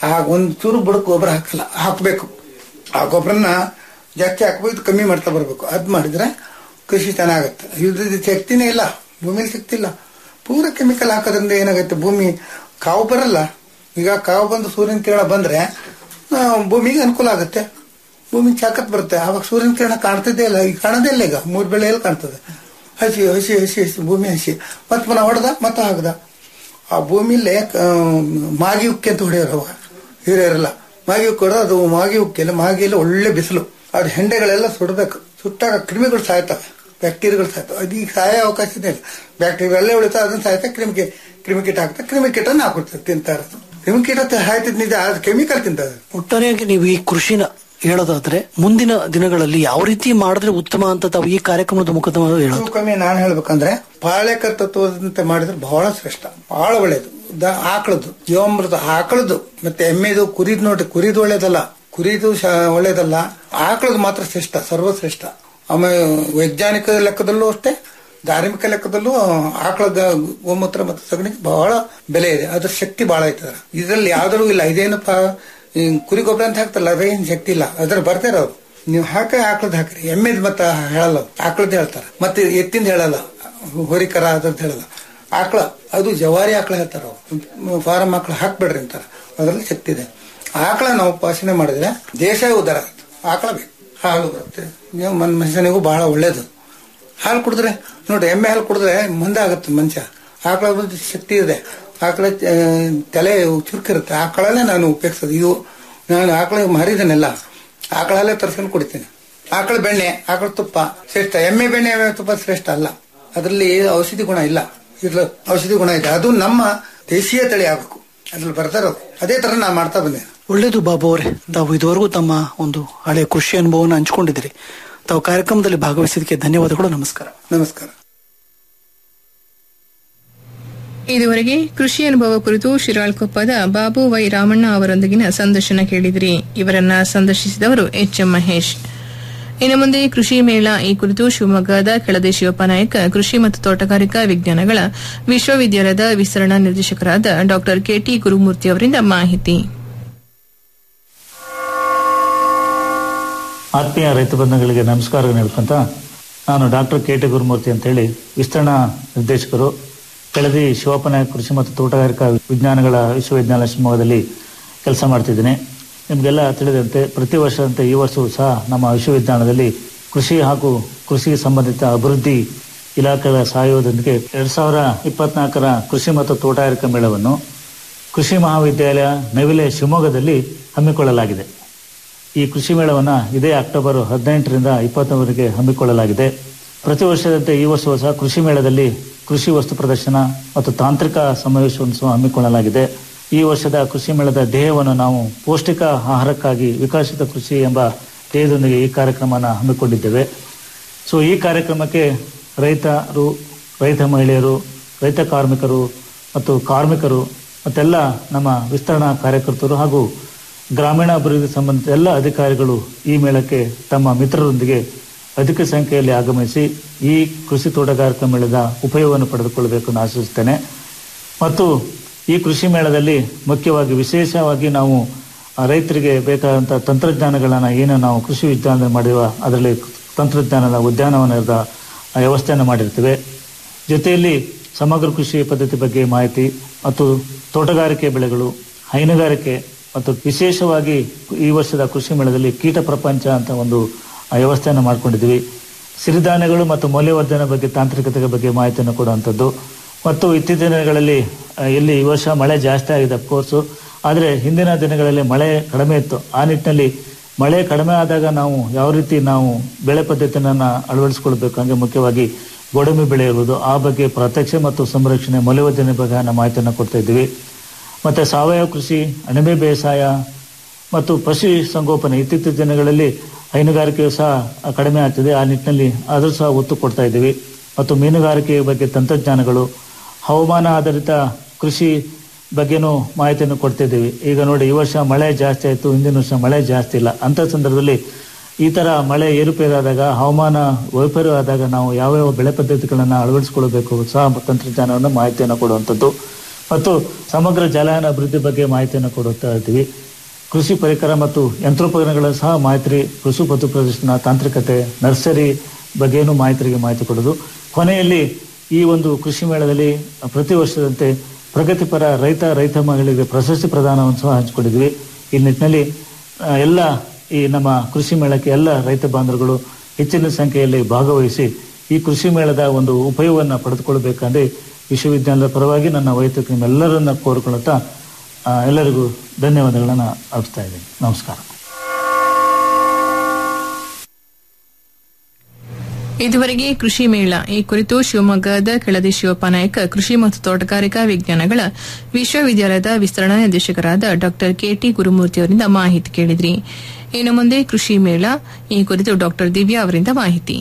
ಆ ಒಂದ್ ಚೂರು ಬುಡಕ್ ಗೊಬ್ಬರ ಹಾಕಲ್ಲ ಹಾಕಬೇಕು ಆ ಗೊಬ್ಬರನ ಜಾಸ್ತಿ ಹಾಕ್ಬೇಕು ಕಮ್ಮಿ ಮಾಡ್ತಾ ಬರ್ಬೇಕು ಅದ್ ಮಾಡಿದ್ರೆ ಕೃಷಿ ಚೆನ್ನಾಗತ್ತೆ ಇದ್ರ ಶಕ್ತಿನೇ ಇಲ್ಲ ಭೂಮಿಲಿ ಶಕ್ತಿ ಇಲ್ಲ ಪೂರ ಕೆಮಿಕಲ್ ಹಾಕೋದ್ರಿಂದ ಏನಾಗುತ್ತೆ ಭೂಮಿ ಕಾವು ಬರಲ್ಲ ಈಗ ಕಾವು ಬಂದು ಸೂರ್ಯನ ಕಿರಣ ಬಂದ್ರೆ ಆ, ಭೂಮಿಗೆ ಅನುಕೂಲ ಆಗುತ್ತೆ ಭೂಮಿ ಚಾಕತ್ ಬರುತ್ತೆ ಆವಾಗ ಸೂರ್ಯನ ಕಿರಣ ಕಾಣ್ತಿದ್ದೇ ಇಲ್ಲ ಈಗ ಕಾಣದೇ ಇಲ್ಲ ಈಗ ಮೂರ್ ಬೆಳೆ ಎಲ್ಲಿ ಕಾಣ್ತದೆ ಹಸಿ ಹಸಿ ಹಸಿ ಹಸಿ ಭೂಮಿ ಹಸಿ ಮತ್ ಪುನಃ ಹೊಡೆದ ಮತ್ತೆ ಹಾಕ್ದ ಆ ಭೂಮಿಲೇ ಆ, ಮಾಗಿ ಉಕ್ಕಿ ಅಂತ ಹೊಡೆಯೋರು ಅವಾಗ ಹಿರಿಯರೆಲ್ಲ ಮಾಗಿ ಉಕ್ಕಿ ಹೊಡೆದು ಅದು ಮಾಗಿ ಉಕ್ಕಿಲ್ಲ ಮಾಗಿಯಲ್ಲಿ ಒಳ್ಳೆ ಬಿಸಿಲು ಅದು ಹೆಂಡೆಗಳೆಲ್ಲ ಸುಡಬೇಕು ಸುಟ್ಟಾಗ ಕ್ರಿಮಿಗಳು ಸಾಯ್ತವೆ ಬ್ಯಾಕ್ಟೀರಿಯಾಗಳು ಸಾಯ್ತವೆ ಅದು ಈಗ ಸಾಯೋ ಅವಕಾಶನೇ ಇಲ್ಲ ಬ್ಯಾಕ್ಟೀರಿಯಾ ಅಲ್ಲೇ ಉಳಿತಾ ಅದನ್ನ ಸಾಯ್ತಾ ಕ್ರಿಮಿಗೆ ಕ್ರಿಮಿಕೀಟ ಆಗ್ತದೆ ಕ್ರಿಮಿಕೀಟನ ಹಾಕೊಡ್ತದೆ ತಿಂತಾ ಇರೋದು ಕ್ರಿಮಿಕೀಟ ಸಾಯ್ತಿದ್ ನಿಜ ಅದು ಕೆಮಿಕಲ್ ತಿಂತದೆ ಒಟ್ಟಾರೆಯಾಗಿ ನೀವು ಈ ಕೃಷಿನ ಹೇಳೋದಾದ್ರೆ ಮುಂದಿನ ದಿನಗಳಲ್ಲಿ ಯಾವ ರೀತಿ ಮಾಡಿದ್ರೆ ಉತ್ತಮ ಅಂತ ತಾವು ಈ ಕಾರ್ಯಕ್ರಮದ ಮುಖದ ಹೇಳೋದು ಕಮ್ಮಿ ನಾನು ಹೇಳ್ಬೇಕಂದ್ರೆ ಪಾಳೆಕರ್ ತತ್ವದಂತೆ ಮಾಡಿದ್ರೆ ಬಹಳ ಶ್ರೇಷ್ಠ ಬಹಳ ಒಳ್ಳೇದು ದ- ಆಕಳದ್ದು ಜೀವಾಮೃತ ಆಕಳದ್ದು ಮತ್ತೆ ಎಮ್ಮೆದು ಕುರಿದ್ ನೋಡ್ರಿ ಕುರಿದು ಒಳ್ಳೇದಲ್ಲ ಕುರಿದು ಶ- ಒಳ್ಳೇದಲ್ಲ ಆಕಳದ್ದು ಮಾತ್ರ ಶ್ರೇಷ್ಠ ಸರ್ವಶ್ರೇಷ್ಠ ಆಮೇಲೆ ವೈಜ್ಞಾನಿಕ ಲೆಕ್ಕದಲ್ಲೂ ಅಷ್ಟೇ ಧಾರ್ಮಿಕ ಲೆಕ್ಕದಲ್ಲೂ ಆಕಳ ಗ- ಗೋಮೂತ್ರ ಮತ್ತು ಸಗಣಿಗೆ ಬಹಳ ಬೆಲೆ ಇದೆ ಅದ್ರ ಶಕ್ತಿ ಬಹಳ ಐತದ ಇದ್ರಲ್ಲಿ ಯಾವ್ದ್ರೂ ಇಲ್ಲ ಇದೇನಪ್ಪ ಈ ಕುರಿ ಗೊಬ್ಬರ ಅಂತ ಹಾಕ್ತಾರಲ್ಲ ಅದೇನ್ ಶಕ್ತಿ ಇಲ್ಲ ಅದ್ರ ಬರ್ತಾರ ಅವ್ರು ನೀವು ಹಾಕ ಆಕಳದ್ ಹಾಕ್ರಿ ಎಮ್ಮೆದ್ ಮತ್ತ ಹೇಳಲ್ಲ ಆಕಳದ್ ಹೇಳ್ತಾರ ಮತ್ತೆ ಎತ್ತಿಂದ ಹೇಳಲ್ಲ ಹೊರಿಕರ ಅದ್ರದ್ದು ಹೇಳಲ್ಲ ಆಕಳ ಅದು ಜವಾರಿ ಆಕಳ ಹೇಳ್ತಾರ ಅವ್ರು ಫಾರಂ ಆಕಳ ಹಾಕ್ಬೇಡ್ರಿ ಅಂತಾರ ಅದ್ರಲ್ಲಿ ಶಕ್ತಿ ಇದೆ ಆಕಳ ನಾವು ಉಪಾಸನೆ ಮಾಡಿದ್ರೆ ದೇಶ ಉದ್ದಾರ ಆಗುತ್ತೆ ಆಕಳ ಬೇಕು ಹಾಲು ಬರುತ್ತೆ ನೀವು ಮನ್ ಮನುಷ್ಯನಿಗೂ ಬಹಳ ಒಳ್ಳೇದು ಹಾಲು ಕುಡಿದ್ರೆ ನೋಡಿ ಎಮ್ಮೆ ಹಾಲು ಕುಡಿದ್ರೆ ಮುಂದೆ ಆಗುತ್ತೆ ಮನುಷ್ಯ ಆಕಳ ಬಂದು ಶಕ್ತಿ ಇದೆ ಆಕಳ ಆ, ತಲೆ ಚುರುಕಿರುತ್ತೆ ಆಕಳಲ್ಲೇ ನಾನು ಉಪಯೋಗಿಸೋದು ಇದು ನಾನು ಆಕಳ ಮಾರಿದನೆಲ್ಲ ಆಕಳಲ್ಲೇ ತರ್ಸ್ಕೊಂಡು ಕುಡಿತೀನಿ ಆಕಳ ಬೆಣ್ಣೆ ಆಕಳ ತುಪ್ಪ ಶ್ರೇಷ್ಠ ಎಮ್ಮೆ ಬೆಣ್ಣೆ ಎಮ್ಮೆ ತುಪ್ಪ ಶ್ರೇಷ್ಠ ಅಲ್ಲ ಅದರಲ್ಲಿ ಔಷಧಿ ಗುಣ ಇಲ್ಲ ಇರ್ಲ ಔಷಧಿ ಗುಣ ಇದೆ ಅದು ನಮ್ಮ ದೇಶೀಯ ತಳಿ ಆಗಬೇಕು ಅದ್ರಲ್ಲಿ ಬರ್ತಾರೋದು ಅದೇ ತರ ನಾ ಮಾಡ್ತಾ ಬಂದೆ ಒಳ್ಳೇದು ಬಾಬು ಅವರೇ ತಾವು ಇದುವರೆಗೂ ತಮ್ಮ ಒಂದು ಹಳೆ ಕೃಷಿ ಅನುಭವವನ್ನು ಹಂಚಿಕೊಂಡಿದ್ದೀರಿ ತಾವು ಕಾರ್ಯಕ್ರಮದಲ್ಲಿ ಭಾಗವಹಿಸಿದ್ದಕ್ಕೆ ಧನ್ಯವಾದಗಳು ನಮಸ್ಕಾರ ನಮಸ್ಕಾರ ಇದುವರೆಗೆ ಕೃಷಿ ಅನುಭವ ಕುರಿತು ಶಿರಾಳ್ಕೊಪ್ಪದ ಬಾಬು ವೈ ರಾಮಣ್ಣ ಅವರೊಂದಿಗಿನ ಸಂದರ್ಶನ ಕೇಳಿದ್ರಿ ಇವರನ್ನ ಸಂದರ್ಶಿಸಿದವರು ಎಚ್ ಎಂ ಮಹೇಶ್ ಇನ್ನು ಮುಂದೆ ಕೃಷಿ ಮೇಳ ಈ ಕುರಿತು ಶಿವಮೊಗ್ಗದ ಕೆಳದಿ ಶಿವಪ್ಪನಾಯಕ ಕೃಷಿ ಮತ್ತು ತೋಟಗಾರಿಕಾ ವಿಜ್ಞಾನಗಳ ವಿಶ್ವವಿದ್ಯಾಲಯದ ವಿಸ್ತರಣಾ ನಿರ್ದೇಶಕರಾದ ಡಾ ಕೆಟಿ ಗುರುಮೂರ್ತಿ ಅವರಿಂದ ಮಾಹಿತಿ ಆತ್ಮೀಯ ರೈತ ಬಂಧುಗಳಿಗೆ ನಮಸ್ಕಾರ ಹೇಳ್ಕೊಂತ ನಾನು ಡಾಕ್ಟರ್ ಕೆ ಟಿ ಗುರುಮೂರ್ತಿ ಅಂತೇಳಿ ವಿಸ್ತರಣಾ ನಿರ್ದೇಶಕರು ಕೆಳದಿ ಶಿವಪ್ಪನಾಯಕ ಕೃಷಿ ಮತ್ತು ತೋಟಗಾರಿಕಾ ವಿಜ್ಞಾನಗಳ ವಿಶ್ವವಿದ್ಯಾಲಯ ಶಿವಮೊಗ್ಗದಲ್ಲಿ ಕೆಲಸ ಮಾಡ್ತಿದ್ದೀನಿ ನಿಮಗೆಲ್ಲ ತಿಳಿದಂತೆ ಪ್ರತಿ ವರ್ಷದಂತೆ ಈ ವರ್ಷವೂ ಸಹ ನಮ್ಮ ವಿಶ್ವವಿದ್ಯಾಲಯದಲ್ಲಿ ಕೃಷಿ ಹಾಗೂ ಕೃಷಿಗೆ ಸಂಬಂಧಿತ ಅಭಿವೃದ್ಧಿ ಇಲಾಖೆಗಳ ಸಹಯೋಗದೊಂದಿಗೆ ಎರಡ್ ಸಾವಿರ ಇಪ್ಪತ್ನಾಲ್ಕರ ಕೃಷಿ ಮತ್ತು ತೋಟಗಾರಿಕಾ ಮೇಳವನ್ನು ಕೃಷಿ ಮಹಾವಿದ್ಯಾಲಯ ನವಿಲೆ ಶಿವಮೊಗ್ಗದಲ್ಲಿ ಹಮ್ಮಿಕೊಳ್ಳಲಾಗಿದೆ ಈ ಕೃಷಿ ಮೇಳವನ್ನು ಇದೇ ಅಕ್ಟೋಬರ್ ಹದಿನೆಂಟರಿಂದ ಇಪ್ಪತ್ತರವರೆಗೆ ಹಮ್ಮಿಕೊಳ್ಳಲಾಗಿದೆ ಪ್ರತಿ ವರ್ಷದಂತೆ ಈ ವರ್ಷವೂ ಸಹ ಕೃಷಿ ಮೇಳದಲ್ಲಿ ಕೃಷಿ ವಸ್ತು ಪ್ರದರ್ಶನ ಮತ್ತು ತಾಂತ್ರಿಕ ಸಮಾವೇಶವನ್ನು ಸಹ ಹಮ್ಮಿಕೊಳ್ಳಲಾಗಿದೆ ಈ ವರ್ಷದ ಕೃಷಿ ಮೇಳದ ಧ್ಯೇಯವನ್ನು ನಾವು ಪೌಷ್ಟಿಕ ಆಹಾರಕ್ಕಾಗಿ ವಿಕಸಿತ ಕೃಷಿ ಎಂಬ ಧ್ಯೇಯದೊಂದಿಗೆ ಈ ಕಾರ್ಯಕ್ರಮನ ಹಮ್ಮಿಕೊಂಡಿದ್ದೇವೆ ಸೊ ಈ ಕಾರ್ಯಕ್ರಮಕ್ಕೆ ರೈತರು ರೈತ ಮಹಿಳೆಯರು ರೈತ ಕಾರ್ಮಿಕರು ಮತ್ತು ಕಾರ್ಮಿಕರು ಮತ್ತೆಲ್ಲ ನಮ್ಮ ವಿಸ್ತರಣಾ ಕಾರ್ಯಕರ್ತರು ಹಾಗೂ ಗ್ರಾಮೀಣ ಅಭಿವೃದ್ಧಿ ಸಂಬಂಧಿತ ಎಲ್ಲ ಅಧಿಕಾರಿಗಳು ಈ ಮೇಳಕ್ಕೆ ತಮ್ಮ ಮಿತ್ರರೊಂದಿಗೆ ಅಧಿಕ ಸಂಖ್ಯೆಯಲ್ಲಿ ಆಗಮಿಸಿ ಈ ಕೃಷಿ ತೋಟಗಾರಿಕಾ ಮೇಳದ ಉಪಯೋಗವನ್ನು ಪಡೆದುಕೊಳ್ಳಬೇಕು ಎಂದು ಆಶಿಸುತ್ತೇನೆ ಮತ್ತು ಈ ಕೃಷಿ ಮೇಳದಲ್ಲಿ ಮುಖ್ಯವಾಗಿ ವಿಶೇಷವಾಗಿ ನಾವು ಆ, ರೈತರಿಗೆ ಬೇಕಾದಂಥ ತಂತ್ರಜ್ಞಾನಗಳನ್ನು ಏನು ನಾವು ಕೃಷಿ ವಿಜ್ಞಾನದಲ್ಲಿ ಮಾಡಿರುವ ಅದರಲ್ಲಿ ತಂತ್ರಜ್ಞಾನದ ಉದ್ಯಾನವನದ ವ್ಯವಸ್ಥೆಯನ್ನು ಮಾಡಿರ್ತೇವೆ ಜೊತೆಯಲ್ಲಿ ಸಮಗ್ರ ಕೃಷಿ ಪದ್ಧತಿ ಬಗ್ಗೆ ಮಾಹಿತಿ ಮತ್ತು ತೋಟಗಾರಿಕೆ ಬೆಳೆಗಳು ಹೈನುಗಾರಿಕೆ ಮತ್ತು ವಿಶೇಷವಾಗಿ ಈ ವರ್ಷದ ಕೃಷಿ ಮೇಳದಲ್ಲಿ ಕೀಟ ಪ್ರಪಂಚ ಅಂತ ಒಂದು ಆ, ವ್ಯವಸ್ಥೆಯನ್ನು ಮಾಡ್ಕೊಂಡಿದ್ದೀವಿ ಸಿರಿಧಾನ್ಯಗಳು ಮತ್ತು ಮೌಲ್ಯವರ್ಧನೆ ಬಗ್ಗೆ ತಾಂತ್ರಿಕತೆ ಬಗ್ಗೆ ಮಾಹಿತಿಯನ್ನು ಕೊಡುವಂಥದ್ದು ಮತ್ತು ಇತ್ತೀಚಿನ ದಿನಗಳಲ್ಲಿ ಆ, ಎಲ್ಲಿ ಈ ವರ್ಷ ಮಳೆ ಜಾಸ್ತಿ ಆಗಿದೆ ಅಫ್ಕೋರ್ಸು ಆದರೆ ಹಿಂದಿನ ದಿನಗಳಲ್ಲಿ ಮಳೆ ಕಡಿಮೆ ಇತ್ತು ಆ ನಿಟ್ಟಿನಲ್ಲಿ ಮಳೆ ಕಡಿಮೆ ಆದಾಗ ನಾವು ಯಾವ ರೀತಿ ನಾವು ಬೆಳೆ ಪದ್ಧತಿಯನ್ನು ಅಳವಡಿಸಿಕೊಳ್ಬೇಕು ಹಂಗೆ ಮುಖ್ಯವಾಗಿ ಗೋಡಂಬಿ ಬೆಳೆ ಇರುವುದು ಆ ಬಗ್ಗೆ ಪ್ರತ್ಯಕ್ಷ ಮತ್ತು ಸಂರಕ್ಷಣೆ ಮೌಲ್ಯವರ್ಧನೆ ಬಗ್ಗೆ ನಾವು ಮಾಹಿತಿಯನ್ನು ಕೊಡ್ತಾ ಇದ್ದೀವಿ ಮತ್ತೆ ಸಾವಯವ ಕೃಷಿ ಅಣಬೆ ಬೇಸಾಯ ಮತ್ತು ಪಶು ಸಂಗೋಪನೆ ಇತ್ತೀಚಿನ ದಿನಗಳಲ್ಲಿ ಹೈನುಗಾರಿಕೆಯು ಸಹ ಕಡಿಮೆ ಆಗ್ತಿದೆ ಆ ನಿಟ್ಟಿನಲ್ಲಿ ಆದರೂ ಸಹ ಒತ್ತು ಕೊಡ್ತಾ ಇದ್ದೀವಿ ಮತ್ತು ಮೀನುಗಾರಿಕೆ ಬಗ್ಗೆ ತಂತ್ರಜ್ಞಾನಗಳು ಹವಾಮಾನ ಆಧಾರಿತ ಕೃಷಿ ಬಗ್ಗೆನೂ ಮಾಹಿತಿಯನ್ನು ಕೊಡ್ತಿದ್ದೀವಿ ಈಗ ನೋಡಿ ಈ ವರ್ಷ ಮಳೆ ಜಾಸ್ತಿ ಆಯಿತು ಹಿಂದಿನ ವರ್ಷ ಮಳೆ ಜಾಸ್ತಿ ಇಲ್ಲ ಅಂಥ ಸಂದರ್ಭದಲ್ಲಿ ಈ ತರ ಮಳೆ ಏರುಪೇರಾದಾಗ ಹವಾಮಾನ ವೈಪರ್ಯ ಆದಾಗ ನಾವು ಯಾವ್ಯಾವ ಬೆಳೆ ಪದ್ಧತಿಗಳನ್ನು ಅಳವಡಿಸಿಕೊಳ್ಬೇಕು ಸಹ ತಂತ್ರಜ್ಞಾನವನ್ನು ಮಾಹಿತಿಯನ್ನು ಕೊಡುವಂಥದ್ದು ಮತ್ತು ಸಮಗ್ರ ಜಲಯಾನ ಅಭಿವೃದ್ಧಿ ಬಗ್ಗೆ ಮಾಹಿತಿಯನ್ನು ಕೊಡುತ್ತಾ ಇದ್ದೀವಿ ಕೃಷಿ ಪರಿಕರ ಮತ್ತು ಯಂತ್ರೋಪಕರಣಗಳ ಸಹ ಮಾಹಿತಿ ಕೃಷಿ ಪತ್ತು ಪ್ರದರ್ಶನ ತಾಂತ್ರಿಕತೆ ನರ್ಸರಿ ಬಗ್ಗೆನೂ ಮಾಹಿತಿಗೆ ಮಾಹಿತಿ ಕೊಡೋದು ಕೊನೆಯಲ್ಲಿ ಈ ಒಂದು ಕೃಷಿ ಮೇಳದಲ್ಲಿ ಪ್ರತಿ ವರ್ಷದಂತೆ ಪ್ರಗತಿಪರ ರೈತ ರೈತ ಮಹಿಳೆಗೆ ಪ್ರಶಸ್ತಿ ಪ್ರದಾನವನ್ನು ಸಹ ಹಂಚಿಕೊಂಡಿದ್ವಿ ಈ ನಿಟ್ಟಿನಲ್ಲಿ ಆ, ಎಲ್ಲ ಈ ನಮ್ಮ ಕೃಷಿ ಮೇಳಕ್ಕೆ ಎಲ್ಲ ರೈತ ಬಾಂಧವರುಗಳು ಹೆಚ್ಚಿನ ಸಂಖ್ಯೆಯಲ್ಲಿ ಭಾಗವಹಿಸಿ ಈ ಕೃಷಿ ಮೇಳದ ಒಂದು ಉಪಯೋಗವನ್ನು ಪಡೆದುಕೊಳ್ಳಬೇಕಂದ್ರೆ ವಿಶ್ವವಿದ್ಯಾಲಯದ ಪರವಾಗಿ ನನ್ನ ವೈಯಕ್ತಿಕ ನಿಮ್ಮೆಲ್ಲರನ್ನ ಕೋರಿಕೊಳ್ಳುತ್ತಾ ಆ, ಎಲ್ಲರಿಗೂ ಧನ್ಯವಾದಗಳನ್ನು ಅರ್ಪಿಸ್ತಾ ಇದ್ದೀನಿ ನಮಸ್ಕಾರ ಇದುವರೆಗೆ ಕೃಷಿ ಮೇಳ ಈ ಕುರಿತು ಶಿವಮೊಗ್ಗದ ಕೆಳದಿ ಶಿವಪ್ಪ ನಾಯಕ ಕೃಷಿ ಮತ್ತು ತೋಟಗಾರಿಕಾ ವಿಜ್ಞಾನಗಳ ವಿಶ್ವವಿದ್ಯಾಲಯದ ವಿಸ್ತರಣಾ ನಿರ್ದೇಶಕರಾದ ಡಾ ಕೆಟಿ ಗುರುಮೂರ್ತಿ ಅವರಿಂದ ಮಾಹಿತಿ ಕೇಳಿದ್ರಿ ಇನ್ನು ಮುಂದೆ ಕೃಷಿ ಮೇಳ ಈ ಕುರಿತು ಡಾ ದಿವ್ಯಾ ಅವರಿಂದ ಮಾಹಿತಿ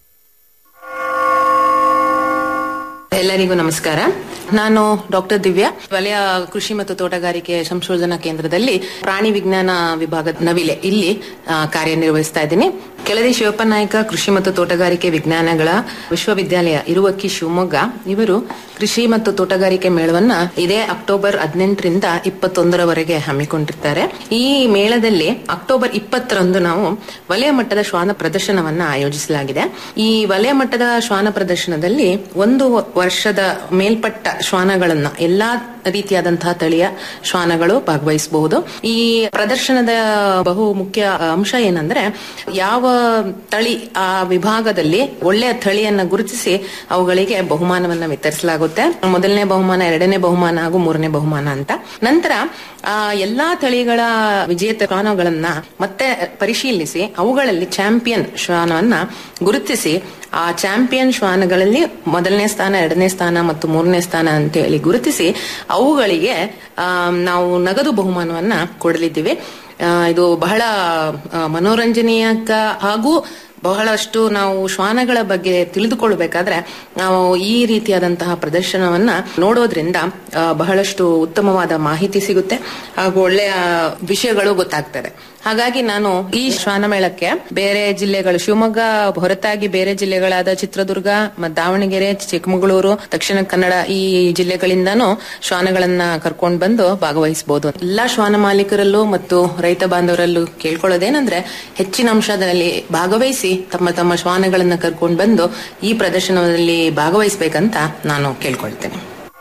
ಎಲ್ಲರಿಗೂ ನಮಸ್ಕಾರ ನಾನು ಡಾಕ್ಟರ್ ದಿವ್ಯಾ ವಲಯ ಕೃಷಿ ಮತ್ತು ತೋಟಗಾರಿಕೆ ಸಂಶೋಧನಾ ಕೇಂದ್ರದಲ್ಲಿ ಪ್ರಾಣಿ ವಿಜ್ಞಾನ ವಿಭಾಗದ ನವಿಲೆ ಇಲ್ಲಿ ಆ, ಕಾರ್ಯನಿರ್ವಹಿಸ್ತಾ ಇದ್ದೀನಿ ಕೆಳದಿ ಶಿವಪ್ಪ ನಾಯಕ ಕೃಷಿ ಮತ್ತು ತೋಟಗಾರಿಕೆ ವಿಜ್ಞಾನಗಳ ವಿಶ್ವವಿದ್ಯಾಲಯ ಇರುವಕ್ಕಿ ಶಿವಮೊಗ್ಗ ಇವರು ಕೃಷಿ ಮತ್ತು ತೋಟಗಾರಿಕೆ ಮೇಳವನ್ನ ಇದೇ ಅಕ್ಟೋಬರ್ ಹದಿನೆಂಟರಿಂದ ಇಪ್ಪತ್ತೊಂದರವರೆಗೆ ಹಮ್ಮಿಕೊಂಡಿರ್ತಾರೆ ಈ ಮೇಳದಲ್ಲಿ ಅಕ್ಟೋಬರ್ ಇಪ್ಪತ್ತರಂದು ನಾವು ವಲಯ ಮಟ್ಟದ ಶ್ವಾನ ಪ್ರದರ್ಶನವನ್ನ ಆಯೋಜಿಸಲಾಗಿದೆ ಈ ವಲಯ ಮಟ್ಟದ ಶ್ವಾನ ಪ್ರದರ್ಶನದಲ್ಲಿ ಒಂದು ವರ್ಷದ ಮೇಲ್ಪಟ್ಟ ಶ್ವಾನಗಳನ್ನ ಎಲ್ಲಾ ರೀತಿಯಾದಂತಹ ತಳಿಯ ಶ್ವಾನಗಳು ಭಾಗವಹಿಸಬಹುದು ಈ ಪ್ರದರ್ಶನದ ಬಹು ಮುಖ್ಯ ಅಂಶ ಏನಂದ್ರೆ ಯಾವ ತಳಿ ಆ ವಿಭಾಗದಲ್ಲಿ ಒಳ್ಳೆಯ ತಳಿಯನ್ನ ಗುರುತಿಸಿ ಅವುಗಳಿಗೆ ಬಹುಮಾನವನ್ನ ವಿತರಿಸಲಾಗುತ್ತೆ ಮೊದಲನೇ ಬಹುಮಾನ ಎರಡನೇ ಬಹುಮಾನ ಹಾಗೂ ಮೂರನೇ ಬಹುಮಾನ ಅಂತ ನಂತರ ಆ ಎಲ್ಲಾ ತಳಿಗಳ ವಿಜೇತ ಶ್ವಾನಗಳನ್ನ ಮತ್ತೆ ಪರಿಶೀಲಿಸಿ ಅವುಗಳಲ್ಲಿ ಚಾಂಪಿಯನ್ ಶ್ವಾನವನ್ನ ಗುರುತಿಸಿ ಆ ಚಾಂಪಿಯನ್ ಶ್ವಾನಗಳಲ್ಲಿ ಮೊದಲನೇ ಸ್ಥಾನ ಎರಡನೇ ಸ್ಥಾನ ಮತ್ತು ಮೂರನೇ ಸ್ಥಾನ ಅಂತ ಹೇಳಿ ಗುರುತಿಸಿ ಅವುಗಳಿಗೆ ಆ, ನಾವು ನಗದು ಬಹುಮಾನವನ್ನ ಕೊಡಲಿದ್ದೀವಿ ಆ, ಇದು ಬಹಳ ಆ, ಮನೋರಂಜನೀಯಕ ಹಾಗೂ ಬಹಳಷ್ಟು ನಾವು ಶ್ವಾನಗಳ ಬಗ್ಗೆ ತಿಳಿದುಕೊಳ್ಬೇಕಾದ್ರೆ ನಾವು ಈ ರೀತಿಯಾದಂತಹ ಪ್ರದರ್ಶನವನ್ನ ನೋಡೋದ್ರಿಂದ ಆ, ಬಹಳಷ್ಟು ಉತ್ತಮವಾದ ಮಾಹಿತಿ ಸಿಗುತ್ತೆ ಹಾಗೂ ಒಳ್ಳೆಯ ವಿಷಯಗಳು ಗೊತ್ತಾಗ್ತದೆ ಹಾಗಾಗಿ ನಾನು ಈ ಶ್ವಾನ ಮೇಳಕ್ಕೆ ಬೇರೆ ಜಿಲ್ಲೆಗಳು ಶಿವಮೊಗ್ಗ ಹೊರತಾಗಿ ಬೇರೆ ಜಿಲ್ಲೆಗಳಾದ ಚಿತ್ರದುರ್ಗ ಮತ್ತು ದಾವಣಗೆರೆ ಚಿಕ್ಕಮಗಳೂರು ದಕ್ಷಿಣ ಕನ್ನಡ ಈ ಜಿಲ್ಲೆಗಳಿಂದನೂ ಶ್ವಾನಗಳನ್ನ ಕರ್ಕೊಂಡು ಬಂದು ಭಾಗವಹಿಸಬಹುದು ಎಲ್ಲಾ ಶ್ವಾನ ಮಾಲೀಕರಲ್ಲೂ ಮತ್ತು ರೈತ ಬಾಂಧವರಲ್ಲೂ ಕೇಳ್ಕೊಳ್ಳೋದೇನಂದ್ರೆ ಹೆಚ್ಚಿನ ಅಂಶದಲ್ಲಿ ಭಾಗವಹಿಸಿ ತಮ್ಮ ತಮ್ಮ ಶ್ವಾನಗಳನ್ನ ಕರ್ಕೊಂಡು ಬಂದು ಈ ಪ್ರದರ್ಶನದಲ್ಲಿ ಭಾಗವಹಿಸಬೇಕಂತ ನಾನು ಕೇಳ್ಕೊಳ್ತೇನೆ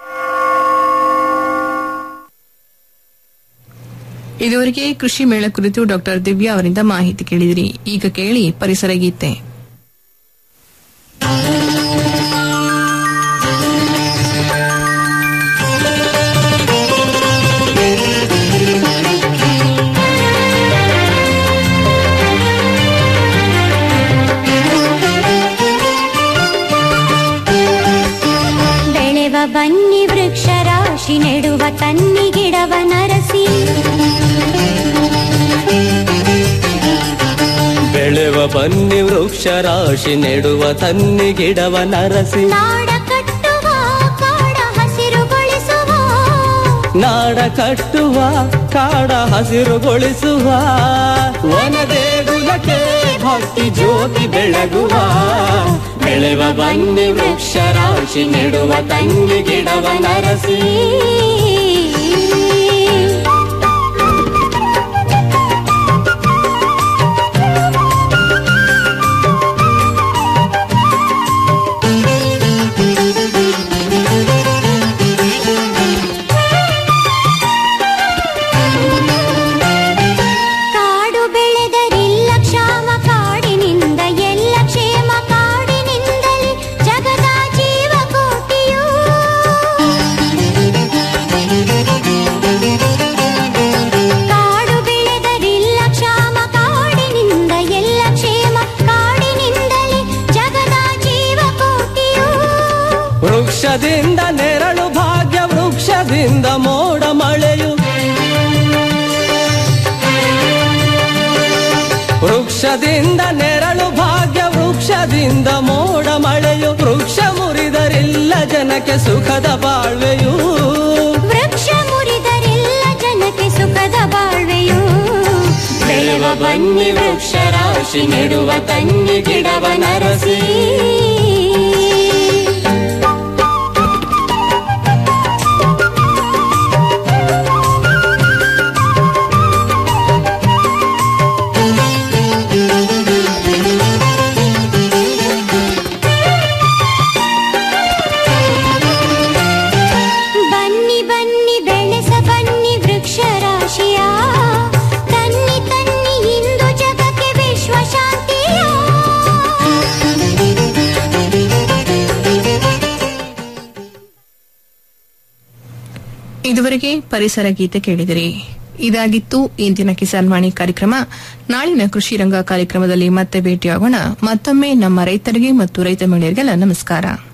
ಇದುವರೆಗೆ ಕೃಷಿ ಮೇಳ ಕುರಿತು ಡಾಕ್ಟರ್ ದಿವ್ಯಾ ಅವರಿಂದ ಮಾಹಿತಿ ಕೇಳಿದಿರಿ ಈಗ ಕೇಳಿ ಪರಿಸರ ಗೀತೆ ಬೆಳೆವ ಬನ್ನಿ ವೃಕ್ಷ ರಾಶಿ ನೆಡುವ ತನ್ನಿ ಗಿಡವ ನರಸಿ ಬೆಳೆವ ಬನ್ನಿ ವೃಕ್ಷ ರಾಶಿ ನೆಡುವ ತನ್ನಿ ಗಿಡವ ನರಸಿ ನಾಡ ಕಟ್ಟುವ ಕಾಡ ಹಸಿರುಗೊಳಿಸುವ ನಾಡ ಕಟ್ಟುವ ಕಾಡ ಹಸಿರುಗೊಳಿಸುವ ವನ ದೇಗುಲಕ್ಕೆ ಭಕ್ತಿ ಜ್ಯೋತಿ ಬೆಳಗುವ ಬೆಳೆವ ಬನ್ನಿ ವೃಕ್ಷ ರಾಶಿ ನೆಡುವ ತನ್ನಿ ಗಿಡವ ನರಸಿ ಕಾಡು ಬೆಳೆದರಿಲ್ಲ ಕ್ಷಾಮ ಕಾಡಿನಿಂದ ಎಲ್ಲ ಕ್ಷೇಮ ಕಾಡಿನಿಂದಲೇ ಜಗದ ಜೀವ ಕೋಟಿಯು ಕಾಡು ಬೆಳೆದರಿಲ್ಲ ಕ್ಷಾಮ ಕಾಡಿನಿಂದ ಎಲ್ಲ ಕ್ಷೇಮ ಕಾಡಿನಿಂದಲೇ ಜಗದ ಜೀವ ಕೋಟಿಯು ವೃಕ್ಷದಿಂದ ನೆರಳು ಭಾಗ್ಯ ವೃಕ್ಷದಿಂದ ಮೋಡ ಮಳೆಯು ವೃಕ್ಷದಿಂದ ನೆರಳು ಭಾಗ್ಯ ವೃಕ್ಷದಿಂದ ಮೋಡ ಮಳೆಯು ವೃಕ್ಷ ಮುರಿದರಿಲ್ಲ ಜನಕ್ಕೆ ಸುಖದ ಬಾಳ್ವೆಯು ವೃಕ್ಷ ಮುರಿದರಿಲ್ಲ ಜನಕ್ಕೆ ಸುಖದ ಬಾಳ್ವೆಯು ಬೆಳೆವ ಬನ್ನಿ ವೃಕ್ಷ ರಾಶಿ ನೆಡುವ ತನ್ನಿ ಗಿಡವ ನರಸಿ ಇದುವರೆಗೆ ಪರಿಸರ ಗೀತೆ ಕೇಳಿದಿರಿ ಇದಾಗಿತ್ತು ಇಂದಿನ ಕಿಸಾನ್ ವಾಣಿ ಕಾರ್ಯಕ್ರಮ ನಾಳಿನ ಕೃಷಿ ರಂಗ ಕಾರ್ಯಕ್ರಮದಲ್ಲಿ ಮತ್ತೆ ಭೇಟಿಯಾಗೋಣ ಮತ್ತೊಮ್ಮೆ ನಮ್ಮ ರೈತರಿಗೆ ಮತ್ತು ರೈತ ಮಹಿಳೆಯರಿಗೆಲ್ಲ ನಮಸ್ಕಾರ